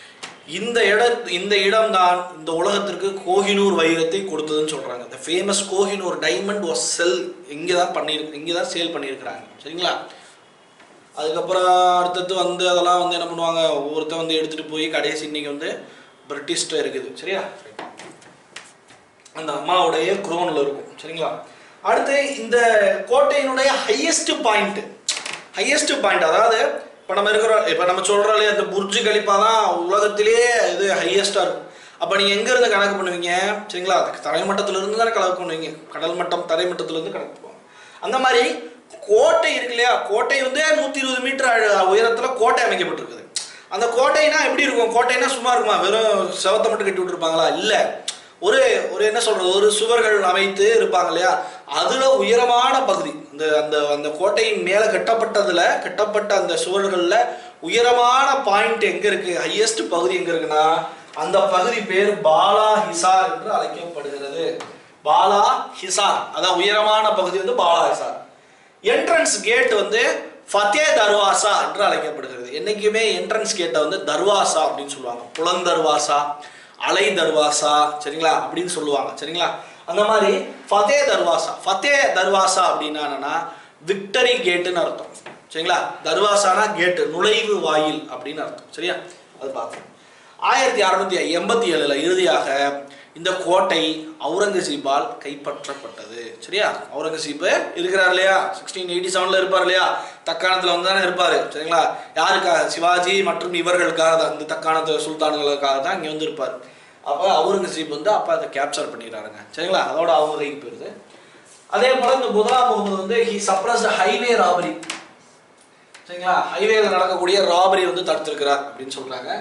இந்த இட இந்த இடம்தான் இந்த உலகத்திற்கு கோஹினூர் வைரத்தை கொடுத்ததுன்னு சொல்றாங்க இந்த famous Kohinoor diamond was sell இங்கே தான் பண்ணியிருக்கு இங்கே தான் சேல் பண்ணியிருக்கிறாங்க சரிங்களா அதுக்கப்புறம் அடுத்தது வந்து அதெல்லாம் வந்து என்ன பண்ணுவாங்க ஒவ்வொருத்தன் வந்து எடுத்துட்டு போய் கடைசி இன்னைக்கு வந்து பிரிட்டிஷ்ட இருக்குது சரியா அந்த அம்மாவுடைய குரோனில் இருக்கும் சரிங்களா அடுத்து இந்த கோட்டையினுடைய ஹையஸ்ட் பாயிண்ட் ஹையஸ்ட் பாயிண்ட் அதாவது இப்போ நம்ம இருக்கிறோம் இப்போ நம்ம சொல்கிறோம் இல்லையா இந்த புர்ஜு கலிப்பா தான் உலகத்திலேயே இது ஹையஸ்ட்டாக இருக்கும் அப்போ நீங்கள் எங்கேருந்து கணக்கு பண்ணுவீங்க சரிங்களா தரைமட்டத்துல இருந்து தானே கணக்கு பண்ணுவீங்க கடல் மட்டம் தரைமட்டத்துல இருந்து கணக்கு பண்ணுவாங்க அந்த மாதிரி கோட்டை இருக்கு இல்லையா கோட்டை வந்து நூற்றி இருபது மீட்டர் உயரத்தில் கோட்டை அமைக்கப்பட்டிருக்குது அந்த கோட்டைனா எப்படி இருக்கும் கோட்டைனா சும்மா இருக்குமா வெறும் செவத்தை மட்டும் கட்டி விட்டுருப்பாங்களா இல்லை ஒரு ஒரு என்ன சொல்றது ஒரு சுவர்கள் அமைத்து இருப்பாங்க இல்லையா அதுல உயரமான பகுதி அந்த அந்த அந்த கோட்டையின் மேல கட்டப்பட்டதுல கட்டப்பட்ட அந்த சுவர்கள்ல உயரமான பாயிண்ட் எங்க இருக்கு ஹையஸ்ட் பகுதி எங்க இருக்குன்னா அந்த பகுதி பேர் பாலா ஹிசார் என்று அழைக்கப்படுகிறது பாலா ஹிசார் அதான் உயரமான பகுதி வந்து பாலா ஹிசார் என்ட்ரன்ஸ் கேட் வந்து ஃபத்தே தர்வாசா என்று அழைக்கப்படுகிறது என்னைக்குமே என்ட்ரன்ஸ் கேட்டை வந்து தர்வாசா அப்படின்னு சொல்லுவாங்க புலந்தர்வாசா அலை தர்வாசா சரிங்களா அப்படின்னு சொல்லுவாங்க சரிங்களா அந்த மாதிரி ஃபத்தே தர்வாசா ஃபத்தே தர்வாசா அப்படின்னா என்னன்னா விக்டரி கேட்டுன்னு அர்த்தம் சரிங்களா தர்வாசானா கேட்டு நுழைவு வாயில் அப்படின்னு அர்த்தம் சரியா அது பார்த்தோம் ஆயிரத்தி அறுநூத்தி எண்பத்தி ஏழுல இறுதியாக இந்த கோட்டை அவுரங்கசீப்பால் கைப்பற்றப்பட்டது சரியா அவுரங்கசீப் இருக்கிறார் இல்லையா சிக்ஸ்டீன் எயிட்டி செவன்ல இருப்பார் இல்லையா தக்காணத்துல வந்து தானே இருப்பாரு சரிங்களா யாருக்காக சிவாஜி மற்றும் இவர்களுக்காக தான் இந்த தக்காணத்து சுல்தான்களுக்காக தான் இங்க வந்து இருப்பார் அப்ப அவுரங்கசீப் வந்து அப்ப அதை கேப்சர் பண்ணிடுறாருங்க சரிங்களா அதோட அவங்க கைக்கு போயிருது அதே போல இந்த முதலாம் முகமது வந்து ஹி சப்ரஸ்ட் ஹைவே ராபரி சரிங்களா ஹைவேல நடக்கக்கூடிய ராபரி வந்து தடுத்திருக்கிறார் அப்படின்னு சொல்றாங்க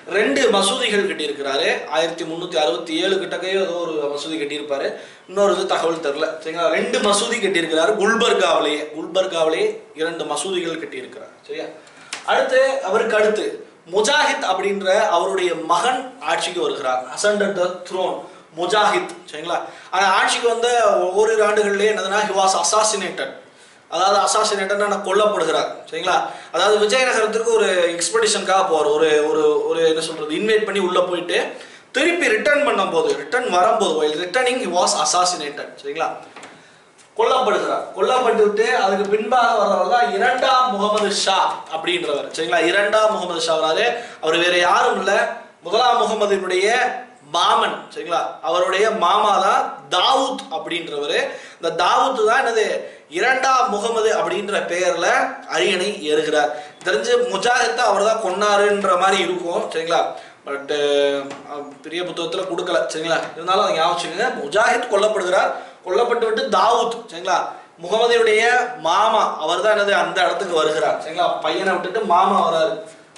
ரெண்டு மசூதிகள் கட்டியிருக்கிறாரு ஆயிரத்தி முந்நூற்றி அறுபத்தி ஏழு கிட்டக்கையோ ஏதோ ஒரு மசூதி கட்டியிருப்பாரு இன்னொரு இது தகவல் தெரில சரிங்களா ரெண்டு மசூதி கட்டியிருக்கிறாரு குல்பர்காவிலேயே குல்பர்காவிலேயே இரண்டு மசூதிகள் கட்டியிருக்கிறார் சரியா அடுத்து அவருக்கு அடுத்து முஜாஹித் அப்படின்ற அவருடைய மகன் ஆட்சிக்கு வருகிறார் அசண்டர் த த்ரோன் முஜாஹித் சரிங்களா ஆனா ஆட்சிக்கு வந்த ஓரிரு ஆண்டுகள்லேயே என்னதுன்னா ஹி வாஸ் அசாசினேட்டட் அதாவது அசாசினேட்டட் கொல்லப்படுகிறார் சரிங்களா அதாவது விஜயநகரத்திற்கு ஒரு எக்ஸ்பெடிஷனுக்காக போவார் ஒரு ஒரு ஒரு என்ன சொல்றது இன்வைட் பண்ணி உள்ள போயிட்டு திருப்பி ரிட்டர்ன் பண்ணும்போது ரிட்டர்ன் வரும்போது while returning he was assassinated சரிங்களா கொல்லப்படுகிறார் கொல்லப்பட்டு விட்டு அதுக்கு பின்பாக வர்றவர் தான் இரண்டாம் முகமது ஷா அப்படின்றவர் சரிங்களா இரண்டாம் முகமது ஷா வராரு அவர் வேற யாரும் இல்ல முதலாம் முகமதினுடைய மாமன் சரிங்களா அவருடைய மாமா தான் தாவூத் அப்படின்றவர் இந்த தாவூத் தான் என்னது இரண்டாம் முகமது அப்படின்ற பெயர்ல அரியணை ஏறுகிறார் தெரிஞ்சு முஜாஹித்தை அவர் தான் கொன்னாருன்ற மாதிரி இருக்கும் சரிங்களா பட் பெரிய புத்தகத்துல கொடுக்கல சரிங்களா இருந்தாலும் அதை ஞாபகம் வச்சுக்கோங்க முஜாஹித் கொல்லப்படுகிறார் கொல்லப்பட்டு விட்டு தாவூத் சரிங்களா முகமதியுடைய மாமா அவர் தான் என்னது அந்த இடத்துக்கு வருகிறார் சரிங்களா பையனை விட்டுட்டு மாமா வராரு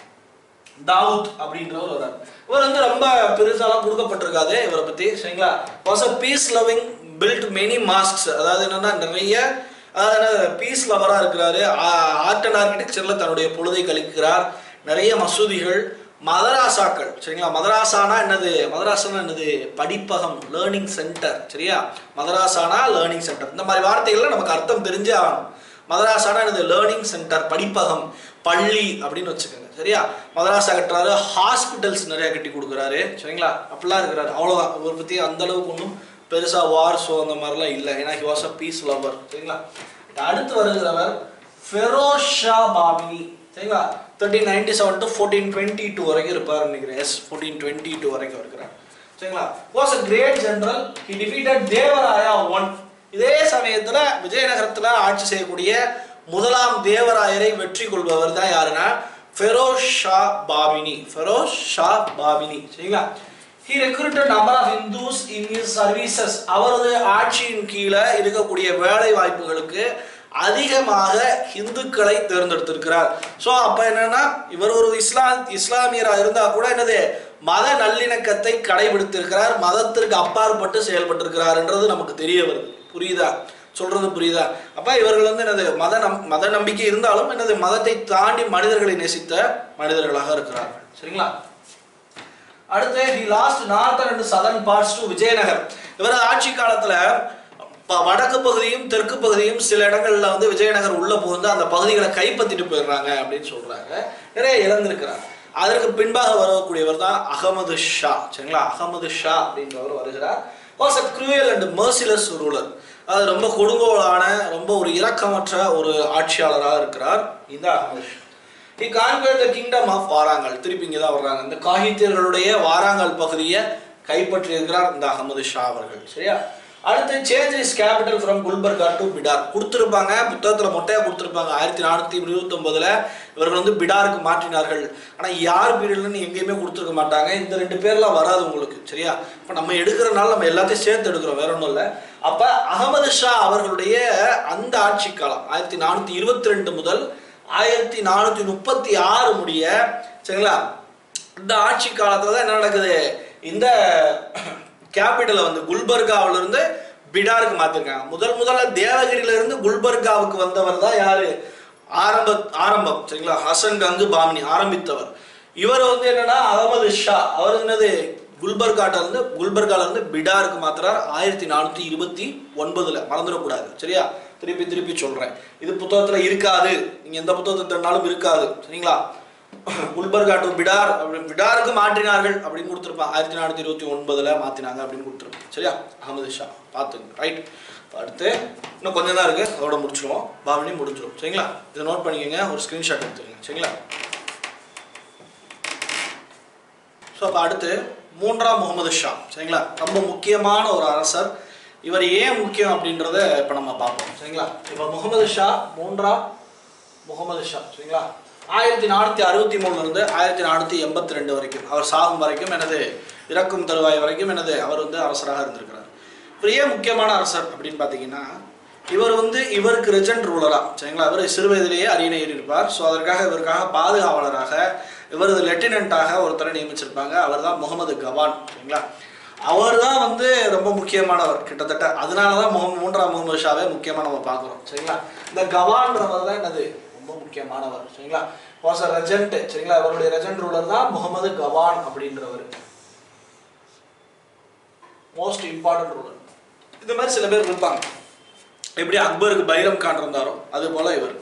தாவூத் அப்படின்றவர் வர்றார் இவர் வந்து ரொம்ப பெருசாலாம் கொடுக்கப்பட்டிருக்காது இவரை பத்தி சரிங்களா was a peace loving built many mosques அதாவது என்னன்னா நிறைய அதாவது என்ன பீஸ் லவரா இருக்கிறாரு ஆர்ட் அண்ட் ஆர்கிடெக்சர்ல தன்னுடைய பொழுதை கழிக்கிறார் நிறைய மசூதிகள் மதராசாக்கள் சரிங்களா மதராசானா என்னது மதராசானா என்னது படிப்பகம் லேர்னிங் சென்டர் சரியா மதராசானா லேர்னிங் சென்டர் இந்த மாதிரி வார்த்தைகள்ல நமக்கு அர்த்தம் தெரிஞ்சே ஆகணும் மதராசானா என்னது லேர்னிங் சென்டர் படிப்பகம் பள்ளி அப்படின்னு வச்சுக்கோங்க சரியா மதராசா கட்டுறாரு ஹாஸ்பிட்டல்ஸ் நிறைய கட்டி கொடுக்குறாரு சரிங்களா அப்படிலாம் இருக்கிறாரு அவ்வளோதான் இவரை பற்றி அந்த அளவுக்கு ஒன்றும் பெருசா வார் ஷோ அந்த மாதிரிலாம் இல்லை ஏன்னா he was a peace lover சரிங்களா அடுத்து வருகிறவர் ஃபெரோஸ் ஷா பாமினி சரிங்களா thirteen ninety seven to fourteen twenty two வரைக்கும் இருப்பார் நினைக்கிறேன் எஸ் ஃபோர்டீன் டுவெண்ட்டி டூ வரைக்கும் இருக்கிறார் சரிங்களா was a great general he defeated Devaraya one இதே சமயத்துல விஜயநகரத்துல ஆட்சி செய்யக்கூடிய முதலாம் தேவராயரை வெற்றி கொள்பவர் தான் யாருன்னா ஃபெரோஸ் ஷா பாபினி ஃபெரோஸ் ஷா பாபினி சரிங்களா he recruited number of Hindus in his services அவரது ஆட்சியின் கீழே இருக்கக்கூடிய வேலை வாய்ப்புகளுக்கு அதிகமாக இந்துக்களை தேர்ந்தெடுத்திருக்கிறார் ஸோ அப்போ என்னன்னா இவர் ஒரு இஸ்லாம் இஸ்லாமியராக இருந்தால் கூட என்னது மத நல்லிணக்கத்தை கடைபிடித்திருக்கிறார் மதத்திற்கு அப்பாற்பட்டு செயல்பட்டிருக்கிறார்ன்றது நமக்கு தெரிய வருது புரியுதா சொல்றது புரியுதா அப்ப இவர்கள் வந்து என்னது மத நம் மத நம்பிக்கை இருந்தாலும் என்னது மதத்தை தாண்டி மனிதர்களை நேசித்த மனிதர்களாக இருக்கிறார்கள் சரிங்களா அடுத்து he lost northern and southern parts to Vijayanagar இவரது ஆட்சி காலத்துல ப- வடக்கு பகுதியும் தெற்கு பகுதியும் சில இடங்கள்ல வந்து விஜயநகர் உள்ள புகுந்து அந்த பகுதிகளை கைப்பற்றிட்டு போயிடுறாங்க அப்படின்னு சொல்றாங்க நிறைய இழந்திருக்கிறார் அதற்கு பின்பாக வரக்கூடியவர் தான் அகமது ஷா சரிங்களா அகமது ஷா அப்படின்றவர் வருகிறார் was a cruel and merciless ruler அது ரொம்ப கொடுங்கோலான ரொம்ப ஒரு இரக்கமற்ற ஒரு ஆட்சியாளராக இருக்கிறார் இந்த Ahmed Shah he conquered the kingdom of Warangal திருப்பி இங்கே தான் வர்றாங்க இந்த காகித்தியர்களுடைய வாராங்கல் பகுதியை கைப்பற்றி இருக்கிறார் இந்த அகமது ஷா அவர்கள் சரியா அடுத்து change his capital from Gulbarga to Bidar கொடுத்துருப்பாங்க புத்தகத்தில் மொட்டையாக கொடுத்துருப்பாங்க ஆயிரத்தி நானூற்றி இருபத்தொம்போதில் இவர்கள் வந்து பிடாருக்கு மாற்றினார்கள் ஆனால் யார் பீரியட்லன்னு எங்கேயுமே கொடுத்துருக்க மாட்டாங்க இந்த ரெண்டு பேர்லாம் வராது உங்களுக்கு சரியா இப்போ நம்ம எடுக்கிறனால நம்ம எல்லாத்தையும் சேர்த்து எடுக்கிறோம் வேற ஒன்றும் இல்லை அப்போ அகமது ஷா அவர்களுடைய அந்த ஆட்சி காலம் ஆயிரத்தி நானூற்றி இருபத்தி ரெண்டு முதல் ஆயிரத்தி நானூற்றி முப்பத்தி ஆறு முடிய சரிங்களா இந்த ஆட்சி காலத்துல தான் என்ன நடக்குது இந்த கேபிட்டலை வந்து குல்பர்காவுல இருந்து பிடாருக்கு மாத்திருக்காங்க முதல் முதல்ல தேவகிரியில இருந்து குல்பர்காவுக்கு வந்தவர் தான் யாரு ஆரம்ப ஆரம்பம் சரிங்களா ஹசன் கங்கு பாமினி ஆரம்பித்தவர் இவர் வந்து என்னன்னா அகமது ஷா அவர் என்னது குல்பர்காட்ட இருந்து குல்பர்கால இருந்து பிடாருக்கு மாத்துறார் ஆயிரத்தி நானூத்தி இருபத்தி ஒன்பதுல மறந்துடக்கூடாது சரியா திருப்பி திருப்பி சொல்றேன் இது புத்தகத்துல இருக்காது நீங்க எந்த புத்தகத்தை தேடினாலும் இருக்காது சரிங்களா குல்பர்கா டு பிடார் அப்படி பிடாருக்கு மாற்றினார்கள் அப்படின்னு கொடுத்துருப்பான் ஆயிரத்தி நானூற்றி இருபத்தி ஒன்பதுல மாற்றினாங்க அப்படின்னு கொடுத்துருப்பான் சரியா அகமது ஷா பார்த்துங்க ரைட் அடுத்து இன்னும் கொஞ்சம் தான் இருக்கு அதோட முடிச்சிருவோம் பாவனி முடிஞ்சிடும் சரிங்களா இதை நோட் பண்ணிக்கோங்க ஒரு ஸ்க்ரீன்ஷாட் எடுத்துருங்க சரிங்களா ஸோ அப்போ அடுத்து மூன்றாம் முகமது ஷா சரிங்களா ரொம்ப முக்கியமான ஒரு அரசர் இவர் ஏன் முக்கியம் அப்படின்றத இப்போ நம்ம பார்ப்போம் சரிங்களா இப்போ முகமது ஷா மூன்றாம் முகமது ஷா சரிங்களா ஆயிரத்தி நானூற்றி அறுபத்தி மூணுலேருந்து ஆயிரத்தி நானூற்றி எண்பத்தி ரெண்டு வரைக்கும் அவர் சாகும் வரைக்கும் எனது இறக்கும் தருவாய் வரைக்கும் எனது அவர் வந்து அரசராக இருந்திருக்கிறார் இவர் ஏன் முக்கியமான அரசர் அப்படின்னு பார்த்தீங்கன்னா இவர் வந்து இவருக்கு ரெஜெண்ட் ரூலரா சரிங்களா இவர் சிறு வயதிலேயே அரியணை ஏறியிருப்பார் ஸோ அதற்காக இவருக்காக பாதுகாவலராக இவரது லெப்டினண்டாக ஒருத்தரை நியமிச்சிருப்பாங்க அவர் தான் முகமது கவான் சரிங்களா அவர் தான் வந்து ரொம்ப முக்கியமானவர் கிட்டத்தட்ட அதனால தான் முகம் மூன்றாம் முகமது ஷாவே முக்கியமாக நம்ம பார்க்குறோம் சரிங்களா இந்த கவான்றவர் தான் என்னது ரொம்ப முக்கியமானவர் சரிங்களா வாஸ் அ ரெஜெண்ட் சரிங்களா அவருடைய ரெஜெண்ட் ரூலர் தான் முகமது கவான் அப்படின்றவர் மோஸ்ட் இம்பார்ட்டன்ட் ரூலர் இந்த மாதிரி சில பேர் இருப்பாங்க எப்படி அக்பருக்கு பைரம் கான் இருந்தாரோ அது போல இவர்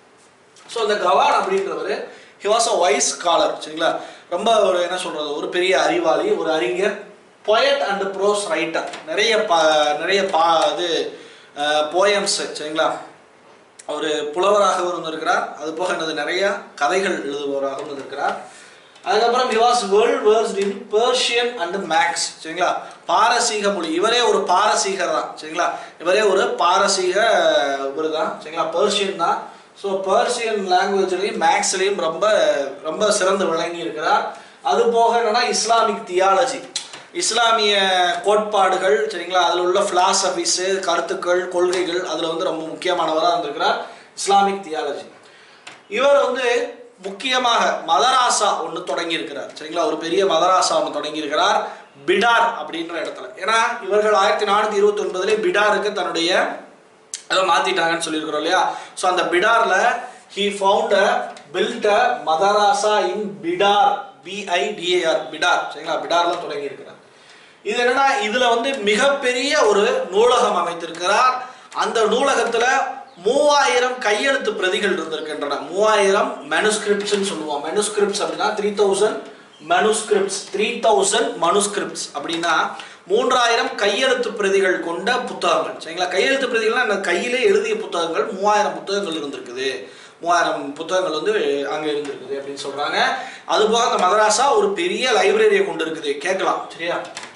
ஸோ இந்த கவான் அப்படின்றவர் he was a wise scholar சரிங்களா ரொம்ப ஒரு என்ன சொல்றது ஒரு பெரிய அறிவாளி ஒரு அறிஞர் பொயட் அண்ட் ப்ரோஸ் ரைட்டர் நிறைய பா நிறைய பா இது போயம்ஸ் சரிங்களா அவர் புலவராகவும் இருந்திருக்கிறார் அது போக என்னது நிறைய கதைகள் எழுதுபவராகவும் இருந்திருக்கிறார் அதுக்கப்புறம் he was well versed in Persian and Max சரிங்களா பாரசீக மொழி இவரே ஒரு பாரசீகர் தான் சரிங்களா இவரே ஒரு பாரசீக இவர் தான் சரிங்களா பெர்ஷியன் தான் ஸோ பர்சியன் லாங்குவேஜ்லையும் மேக்ஸ்லையும் ரொம்ப ரொம்ப சிறந்து விளங்கி இருக்கிறார் அது போக என்னன்னா இஸ்லாமிக் தியாலஜி இஸ்லாமிய கோட்பாடுகள் சரிங்களா அதில் உள்ள பிலாசபிஸு கருத்துக்கள் கொள்கைகள் அதில் வந்து ரொம்ப முக்கியமானவராக இருந்திருக்கிறார் இஸ்லாமிக் தியாலஜி இவர் வந்து முக்கியமாக மதராசா ஒன்று தொடங்கி இருக்கிறார் சரிங்களா ஒரு பெரிய மதராசா ஒன்று தொடங்கி இருக்கிறார் பிடார் அப்படின்ற இடத்துல ஏன்னா இவர்கள் ஆயிரத்தி நானூற்றி இருபத்தி ஒன்பதுலேயே பிடாருக்கு தன்னுடைய அதை மாத்திட்டாங்கன்னு சொல்லியிருக்கிறோம் இல்லையா ஸோ அந்த பிடார்ல he found built a madrasa in Bidar B I D A R Bidar சரிங்களா பிடார்ல தொடங்கி இருக்கிறார் இது என்னன்னா இதுல வந்து மிகப்பெரிய ஒரு நூலகம் அமைத்திருக்கிறார் அந்த நூலகத்துல மூவாயிரம் கையெழுத்து பிரதிகள் இருந்திருக்கின்றன மூவாயிரம் மெனுஸ்கிரிப்ட்ஸ் சொல்லுவோம் மெனுஸ்கிரிப்ட்ஸ் அப்படின்னா three thousand manuscripts three thousand manuscripts அப்படின்னா மூன்றாயிரம் கையெழுத்து பிரதிகள் கொண்ட புத்தகங்கள் சரிங்களா கையெழுத்து பிரதிகள்னா அந்த கையிலே எழுதிய புத்தகங்கள் மூவாயிரம் புத்தகங்கள் இருந்திருக்குது மூவாயிரம் புத்தகங்கள் வந்து அங்கே இருந்திருக்குது அப்படின்னு சொல்றாங்க அதுபோக அந்த மதராசா ஒரு பெரிய லைப்ரரியை கொண்டு இருக்குது கேட்கலாம் சரியா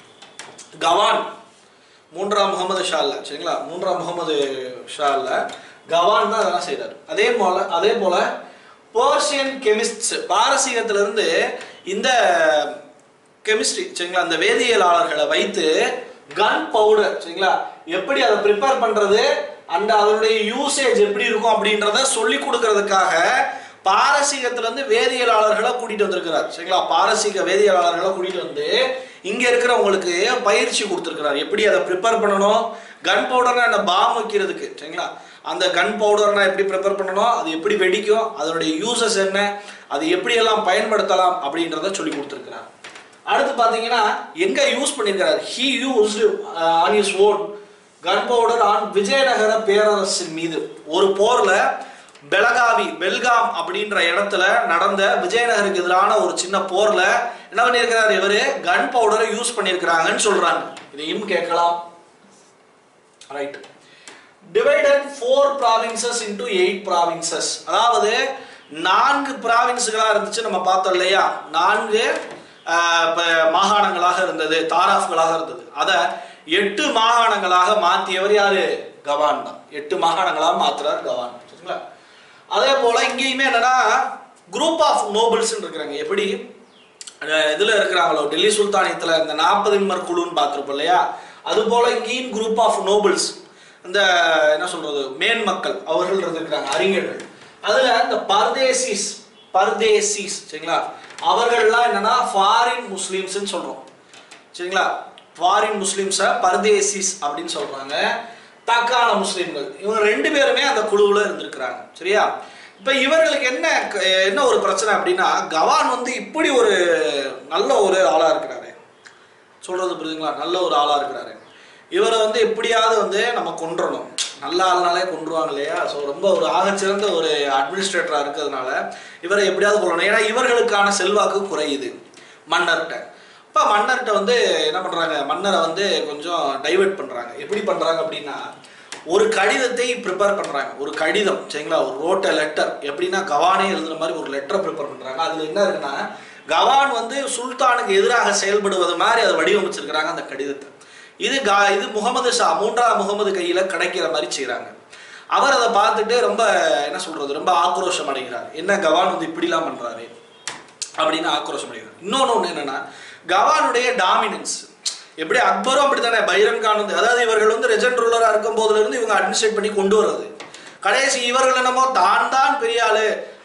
கவான் மூன்றாம் முகமது ஷால்ல சரிங்களா மூன்றாம் முகமது ஷால்ல கவான் தான் அதெல்லாம் செய்றாரு அதே போல அதே போல பர்சியன் கெமிஸ்ட்ஸ் பாரசீகத்துல இருந்து இந்த கெமிஸ்ட்ரி சரிங்களா அந்த வேதியியலாளர்களை வைத்து கன் பவுடர் சரிங்களா எப்படி அதை ப்ரிப்பேர் பண்றது அண்ட் அதனுடைய யூசேஜ் எப்படி இருக்கும் அப்படின்றத சொல்லி கொடுக்கறதுக்காக பாரசீகத்துல இருந்து வேதியியலாளர்களை கூட்டிட்டு வந்திருக்கிறார் சரிங்களா பாரசீக வேதியியலாளர்களை கூட்டிட்டு வந்து இங்க இருக்கிறவங்களுக்கு பயிற்சி கொடுத்துருக்கிறார் எப்படி அதை ப்ரிப்பேர் பண்ணணும் கன் பவுடர்னா அந்த பாம் வைக்கிறதுக்கு சரிங்களா அந்த கன் பவுடர்னா எப்படி ப்ரிப்பேர் பண்ணணும் அது எப்படி வெடிக்கும் அதனுடைய யூசஸ் என்ன அது எப்படியெல்லாம் பயன்படுத்தலாம் அப்படின்றத சொல்லி கொடுத்துருக்கிறார் அடுத்து பார்த்தீங்கன்னா எங்க யூஸ் பண்ணியிருக்கிறார் he used on his own gunpowder on Vijayanagara பேரரசின் மீது ஒரு போர்ல பெலகாவி பெல்காம் அப்படின்ற இடத்துல நடந்த விஜயநகருக்கு எதிரான ஒரு சின்ன போர்ல என்ன பண்ணியிருக்கிறார் இவரு கன் பவுடரை யூஸ் பண்ணியிருக்கிறாங்கன்னு சொல்றாங்க இதையும் கேட்கலாம் right divided four provinces into eight provinces அதாவது நான்கு ப்ராவின்ஸுகளாக இருந்துச்சு நம்ம பார்த்தோம் இல்லையா நான்கு ஆஹ், இப்ப மாகாணங்களாக இருந்தது தாராஃப்களாக இருந்தது அதை எட்டு மாகாணங்களாக மாற்றியவர் யாரு கவான் தான் எட்டு மாகாணங்களாக மாத்துறார் கவான் சரிங்களா அதே போல இங்கேயுமே என்னன்னா குரூப் ஆஃப் நோபல்ஸ் இருக்கிறாங்க எப்படி அஹ் இதுல இருக்கிறாங்களோ டெல்லி சுல்தானியத்துல இந்த நாற்பது மெம்பர் குழுன்னு பார்த்துருப்போம் இல்லையா அது போல இங்கேயும் குரூப் ஆஃப் நோபல்ஸ் இந்த என்ன சொல்றது மேன் மக்கள் அவர்கள் இருந்திருக்கிறாங்க அறிஞர்கள் அதுல இந்த பர்தேசிஸ் பர்தேசிஸ் சரிங்களா அவர்கள்லாம் என்னன்னா ஃபாரின் முஸ்லீம்ஸ்னு சொல்றோம் சரிங்களா ஃபாரின் முஸ்லீம்ஸை பர்தேசிஸ் அப்படின்னு சொல்றாங்க தக்கான முஸ்லீம்கள் இவங்க ரெண்டு பேருமே அந்த குழுவுல இருந்திருக்கிறாங்க சரியா இப்ப இவர்களுக்கு என்ன என்ன ஒரு பிரச்சனை அப்படின்னா கவான் வந்து இப்படி ஒரு நல்ல ஒரு ஆளா இருக்கிறாரு சொல்றது புரியுதுங்களா நல்ல ஒரு ஆளா இருக்கிறாரு இவரை வந்து எப்படியாவது வந்து நம்ம கொன்றணும் நல்ல ஆள்னாலே கொன்றுவாங்க இல்லையா ஸோ ரொம்ப ஒரு ஆகச்சிறந்த ஒரு அட்மினிஸ்ட்ரேட்டரா இருக்கிறதுனால இவரை எப்படியாவது கொள்ளணும் ஏன்னா இவர்களுக்கான செல்வாக்கு குறையுது மன்னர்கிட்ட இப்போ மன்னர்கிட்ட வந்து என்ன பண்றாங்க மன்னரை வந்து கொஞ்சம் டைவர்ட் பண்றாங்க எப்படி பண்றாங்க அப்படின்னா ஒரு கடிதத்தை ப்ரிப்பேர் பண்றாங்க ஒரு கடிதம் சரிங்களா ஒரு ரோட்ட லெட்டர் எப்படின்னா கவானே எழுதுன மாதிரி ஒரு லெட்டரை ப்ரிப்பேர் பண்றாங்க அதுல என்ன இருக்குன்னா கவான் வந்து சுல்தானுக்கு எதிராக செயல்படுவது மாதிரி அதை வடிவமைச்சிருக்கிறாங்க அந்த கடிதத்தை இது கா இது முகமது ஷா மூன்றாம் முகமது கையில கிடைக்கிற மாதிரி செய்றாங்க அவர் அதை பார்த்துட்டு ரொம்ப என்ன சொல்றது ரொம்ப ஆக்ரோஷம் அடைகிறார் என்ன கவான் வந்து இப்படிலாம் பண்றாரு அப்படின்னு ஆக்ரோஷம் அடைகிறார் இன்னொன்று ஒன்று என்னன்னா கவானுடைய டாமினன்ஸ் எப்படி அக்பரும் அப்படித்தானே பைரன் கான் வந்து அதாவது இவர்கள் வந்து ரெஜெண்ட் ரூலராக இருக்கும் போதுல இருந்து இவங்க அட்மினிஸ்ட்ரேட் பண்ணி கொண்டு வர்றது கடைசி இவர்கள் என்னமோ தான் தான் பெரிய ஆளு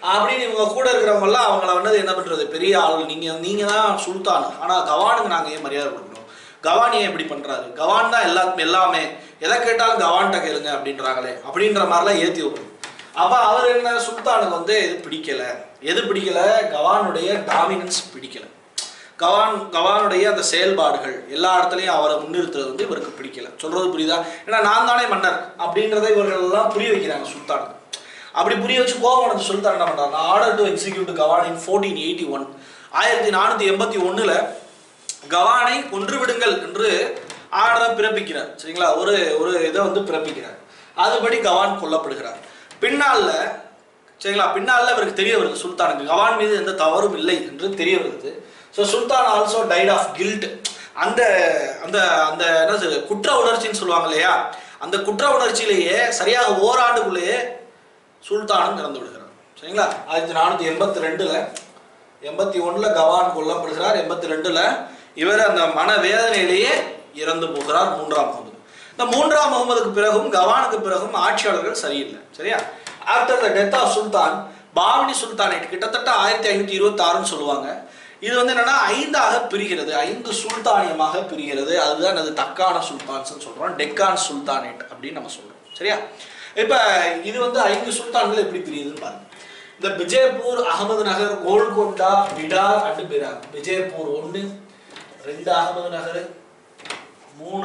அப்படின்னு இவங்க கூட இருக்கிறவங்க எல்லாம் அவங்கள வந்து என்ன பண்றது பெரிய ஆள் நீங்க நீங்க தான் சுல்தான் ஆனா கவானுக்கு நாங்க ஏன் மரியாதை கொடுக்கணும் கவான் ஏன் இப்படி பண்றாரு கவான் தான் எல்லாத்துக்கும் எல்லாமே எதை கேட்டாலும் கவான்கிட்ட கேளுங்க அப்படின்றாங்களே அப்படின்ற மாதிரிலாம் ஏத்தி விடுறது அப்ப அவர் என்ன சுல்தானுக்கு வந்து எது பிடிக்கல எது பிடிக்கல கவானுடைய டாமினன்ஸ் பிடிக்கல கவான் கவானுடைய அந்த செயல்பாடுகள் எல்லா இடத்துலையும் அவரை முன்னிறுத்துறது வந்து இவருக்கு பிடிக்கல சொல்றது புரியுதா ஏன்னா நான் தானே மன்னர் அப்படின்றத இவர்கள் எல்லாம் புரிய வைக்கிறாங்க சுல்தானுக்கு அப்படி புரிய வச்சு கோபம் அடைஞ்ச சுல்தான் என்ன பண்றாங்க order to execute Gawan in fourteen eighty one ஆயிரத்தி நானூற்றி எண்பத்தி ஒன்றில் கவானை கொன்று விடுங்கள் என்று ஆர்டரை பிறப்பிக்கிறார் சரிங்களா ஒரு ஒரு இதை வந்து பிறப்பிக்கிறார் அதுபடி கவான் கொல்லப்படுகிறார் பின்னால சரிங்களா பின்னால இவருக்கு தெரிய வருது சுல்தானுக்கு கவான் மீது எந்த தவறும் இல்லை என்று தெரிய வருது so sultan also died of guilt அந்த அந்த அந்த என்ன சொல்றது, குற்ற உணர்ச்சின்னு சொல்லுவாங்க இல்லையா அந்த குற்ற உணர்ச்சியிலேயே சரியாக ஓராண்டுக்குள்ளேயே சுல்தானும் இறந்து விடுகிறார் சரிங்களா ஆயிரத்தி நானூற்றி எண்பத்தி ரெண்டுல எண்பத்தி ஒண்ணுல கவான் கொல்லப்படுகிறார் எண்பத்தி ரெண்டுல இவர் அந்த மனவேதனையிலேயே இறந்து போகிறார் மூன்றாம் முகமது இந்த மூன்றாம் முகமதுக்கு பிறகும் கவானுக்கு பிறகும் ஆட்சியாளர்கள் சரியில்லை சரியா after the death of sultan Bahmani sultanate கிட்டத்தட்ட ஆயிரத்தி ஐநூத்தி இருபத்தி ஆறுன்னு சொல்லுவாங்க இது வந்து என்னன்னா ஐந்தாக பிரிகிறது ஐந்து சுல்தானியமாக பிரிகிறது அதுதான் அது தக்கான சுல்தான்ஸ்னு சொல்றோம் டெக்கான் சுல்தானேட் அப்படின்னு நம்ம சொல்றோம் சரியா இப்ப இது வந்து ஐந்து சுல்தான்கள் எப்படி பிரியுதுன்னு பாருங்க இந்த விஜயபூர் அகமது நகர் கோல்கொண்டா பிடார் அண்டு பிரார் விஜயபூர் ஒன்று ரெண்டு அகமது நகர் மூணு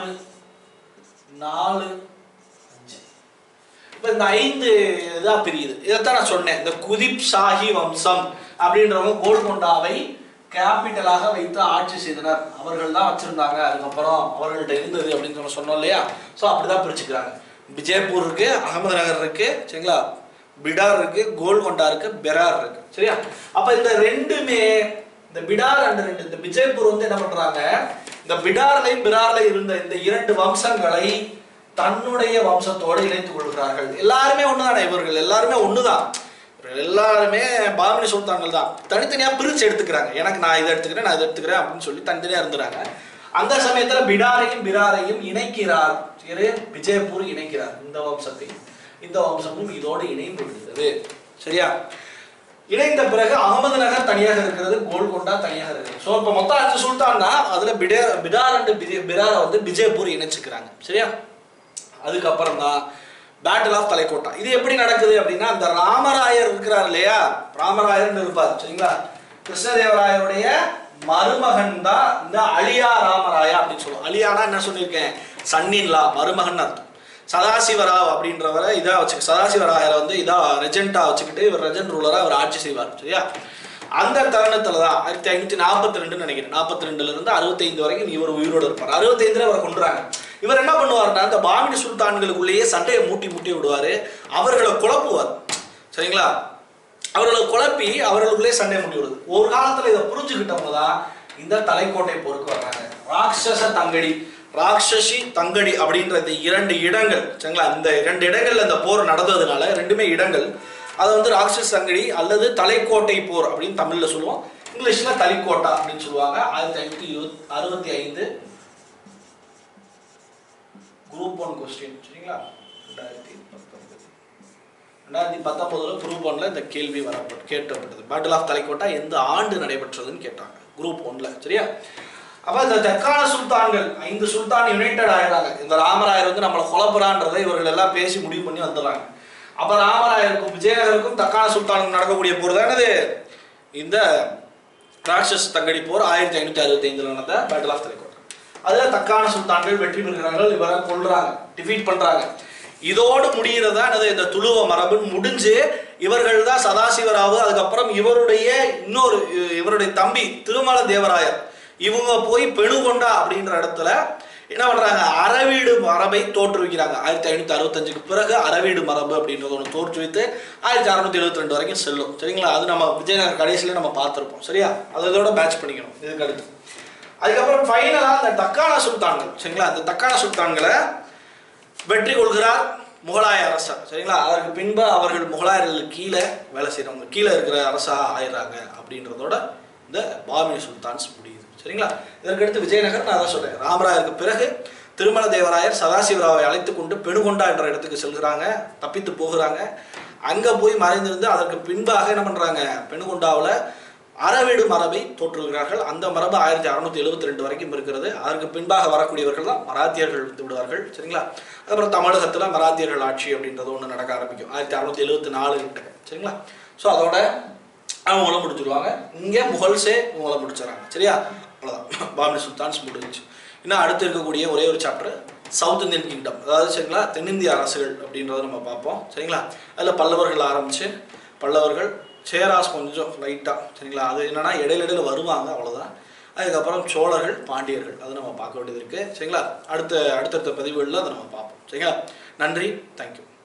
நாலு அஞ்சு இப்போ இந்த ஐந்து இதாக பிரியுது இதைத்தான் நான் சொன்னேன் இந்த குதிப் ஷாஹி வம்சம் அப்படின்றவங்க கோல்கொண்டாவை கேபிட்டலாக வைத்து ஆட்சி செய்தனர் அவர்கள் தான் வச்சிருந்தாங்க அதுக்கப்புறம் அவர்கள்ட்ட இருந்தது அப்படின்னு நம்ம சொன்னோம் இல்லையா ஸோ அப்படிதான் பிரிச்சுக்கிறாங்க விஜயபூர் இருக்கு அகமது நகர் இருக்கு சரிங்களா பிடார் இருக்கு கோல்கொண்டா இருக்கு பெரார் இருக்கு சரியா அப்ப இந்த ரெண்டுமே இந்த பிடார் அண்ட் ரெண்டு இந்த விஜயபூர் வந்து என்ன பண்றாங்க இந்த பிடார்லையும் பிரார்லையும் இருந்த இந்த இரண்டு வம்சங்களை தன்னுடைய வம்சத்தோடு இணைத்துக் கொள்கிறார்கள் எல்லாருமே ஒண்ணுதானே இவர்கள் எல்லாருமே ஒண்ணுதான் இவர்கள் எல்லாருமே பாமினி சுல்தான்கள் தான் தனித்தனியா பிரிச்சு எடுத்துக்கிறாங்க எனக்கு நான் இதை எடுத்துக்கிறேன் நான் இதை எடுத்துக்கிறேன் அப்படின்னு சொல்லி தனித்தனியா இருந்துறாங்க அந்த சமயத்துல பிடாரையும் பிராரையும் இணைக்கிறார் இரு விஜயபூர் இணைக்கிறார் இந்த வம்சத்தை இந்த வம்சமும் இதோடு இணைந்து விடுகிறது சரியா இணைந்த பிறகு அகமது நகர் தனியாக இருக்கிறது கோல்கொண்டா தனியாக இருக்கிறது ஸோ இப்போ மொத்தம் அஞ்சு சுல்தான்னா அதுல பிடே பிடார் அண்ட் பிடாரை வந்து விஜயபூர் இணைச்சுக்கிறாங்க சரியா அதுக்கப்புறம் தான் பேட்டில் ஆஃப் தலைக்கோட்டா இது எப்படி நடக்குது அப்படின்னா அந்த ராமராயர் இருக்கிறார் இல்லையா ராமராயர்னு இருப்பார் சரிங்களா கிருஷ்ணதேவராயருடைய மருமகன் தான் இந்த அலியா ராமராயா அப்படின்னு சொல்லுவோம் அலியானா என்ன சொல்லியிருக்கேன் சன்னின்லா மருமகன் அர்த்தம் சதாசிவராவ் அப்படின்றவரை இதா வச்சு சதாசிவராயரை வந்து இதா ரெஜெண்டா வச்சுக்கிட்டு இவர் ரெஜெண்ட் ரூலரா அவர் ஆட்சி செய்வார் சரியா அந்த தருணத்துல தான் ஆயிரத்தி ஐநூத்தி நாற்பத்தி ரெண்டுன்னு நினைக்கிறேன் நாற்பத்தி ரெண்டுல இருந்து அறுபத்தைந்து வரைக்கும் இவர் உயிரோடு இருப்பார் அறுபத்தைந்துல அவரை கொண்டுறாங்க இவர் என்ன பண்ணுவார்னா இந்த பாமினி சுல்தான்களுக்குள்ளேயே சண்டையை மூட்டி மூட்டி விடுவாரு அவர்களை குழப்புவார் சரிங்களா அவர்களை குழப்பி அவர்களுக்குள்ளே சண்டை மூட்டி விடுது ஒரு காலத்துல இதை புரிஞ்சுக்கிட்டவங்க தான் இந்த தலைக்கோட்டை போருக்கு வர்றாங்க ராட்சச தங்கடி ராட்சசி தங்கடி அப்படின்ற இந்த இரண்டு இடங்கள் சரிங்களா இந்த இரண்டு இடங்கள்ல இந்த போர் நடந்ததுனால ரெண்டுமே இடங்கள் அதை வந்து ராட்சச தங்கடி அல்லது தலைக்கோட்டை போர் அப்படின்னு தமிழ்ல சொல்லுவோம் இங்கிலீஷ்ல தலிக்கோட்டா அப்படின்னு சொல்லுவாங்க ஆயிரத்தி ஐநூத்தி இருபத்தி அறுபத்தி ஐந்து குரூப் ஒன் கொஸ்டின் சரிங்களா ரெண்டாயிரத்தி பத்தொன்பது ரெண்டாயிரத்தி பத்தொன்பதுல குரூப் ஒன்ல இந்த கேள்வி வரப்பட்டு கேட்கப்பட்டது பேட்டில் ஆஃப் தலைக்கோட்டா எந்த ஆண்டு நடைபெற்றதுன்னு கேட்டாங்க குரூப் ஒன்ல சரியா அப்ப இந்த தெற்கான சுல்தான்கள் ஐந்து சுல்தான் யுனைடெட் ஆயிடுறாங்க இந்த ராமராயர் வந்து நம்மளை குழப்பறான்றதை இவர்கள் எல்லாம் பேசி முடிவு பண்ணி வந்துடுறாங்க அப்ப ராமராயருக்கும் விஜயநகருக்கும் தக்கான சுல்தானுக்கும் நடக்கக்கூடிய போர் தான் என்னது இந்த ராட்சஸ் தங்கடி போர் ஆயிரத்தி ஐநூத்தி அறுபத்தி ஐந்துல நடந்த பேட்டில் ஆஃப் தலைக்கோட்டை அதுல தக்கான சுல்தான்கள் வெற்றி பெறுகிறார்கள் இவரை கொல்றாங்க டிஃபீட் பண்றாங்க இதோடு முடிகிறதா என்னது இந்த துளுவ மரபுன்னு முடிஞ்சு இவர்கள் தான் சதாசிவராவு அதுக்கப்புறம் இவருடைய இன்னொரு இ- இவருடைய தம்பி திருமல தேவராயர் இவங்க போய் பெணுகொண்டா அப்படின்ற இடத்துல என்ன பண்றாங்க அறவீடு மரபை தோற்றுவிக்கிறாங்க ஆயிரத்தி ஐநூத்தி அறுபத்தஞ்சுக்கு பிறகு அறவீடு மரபு அப்படின்றது ஒன்று தோற்றுவித்து ஆயிரத்தி அறுநூத்தி எழுபத்தி ரெண்டு வரைக்கும் செல்லும் சரிங்களா அது நம்ம விஜயநகர் கடைசியில நம்ம பார்த்திருப்போம் சரியா அது இதோட மேட்ச் பண்ணிக்கணும் இதுக்கு அடுத்து அதுக்கப்புறம் ஃபைனலா அந்த தக்கான சுல்தான்கள் சரிங்களா அந்த தக்கான சுல்தான்களை வெற்றி கொள்கிறார் முகலாய அரசர் சரிங்களா அதற்கு பின்பு அவர்கள் முகலாயர்களுக்கு கீழே வேலை செய்றவங்க கீழே இருக்கிற அரசா ஆயிடுறாங்க அப்படின்றதோட இந்த பாமினி சுல்தான்ஸ் முடியுது சரிங்களா இதற்கடுத்து விஜயநகர் நான் தான் சொல்றேன் ராமராயருக்கு பிறகு திருமல தேவராயர் சதாசிவராவை அழைத்து கொண்டு பெணுகொண்டா என்ற இடத்துக்கு செல்கிறாங்க தப்பித்து போகிறாங்க அங்கே போய் மறைந்திருந்து அதற்கு பின்பாக என்ன பண்ணுறாங்க பெணுகுண்டாவில் அறவீடு மரபை தோற்றுகிறார்கள் அந்த மரபு ஆயிரத்தி அறுநூத்தி எழுபத்தி ரெண்டு வரைக்கும் இருக்கிறது அதற்கு பின்பாக வரக்கூடியவர்கள் தான் மராத்தியர்கள் வந்து விடுவார்கள் சரிங்களா அப்புறம் தமிழகத்தில் மராத்தியர்கள் ஆட்சி அப்படின்றது ஒன்று நடக்க ஆரம்பிக்கும் ஆயிரத்தி அறுநூத்தி எழுபத்தி நாலு கிட்ட சரிங்களா ஸோ அதோட அவங்கள முடிச்சிருவாங்க இங்கே முகல்ஸே இவங்கள முடிச்சிடறாங்க சரியா அவ்வளோதான் பாபரி சுல்தான்ஸ் முடிஞ்சுச்சு இன்னும் அடுத்து இருக்கக்கூடிய ஒரே ஒரு சாப்டர் சவுத் இந்தியன் கிங்டம் அதாவது சரிங்களா தென்னிந்திய அரசுகள் அப்படின்றத நம்ம பார்ப்போம் சரிங்களா அதில் பல்லவர்கள் ஆரம்பிச்சு பல்லவர்கள் சேராஸ் கொஞ்சம் லைட்டாக சரிங்களா அது என்னன்னா இடையில இடையில வருவாங்க அவ்வளோதான் அதுக்கப்புறம் சோழர்கள் பாண்டியர்கள் அதை நம்ம பார்க்க வேண்டியது இருக்குது சரிங்களா அடுத்த அடுத்தடுத்த பதிவுகளில் அதை நம்ம பார்ப்போம் சரிங்களா நன்றி தேங்க்யூ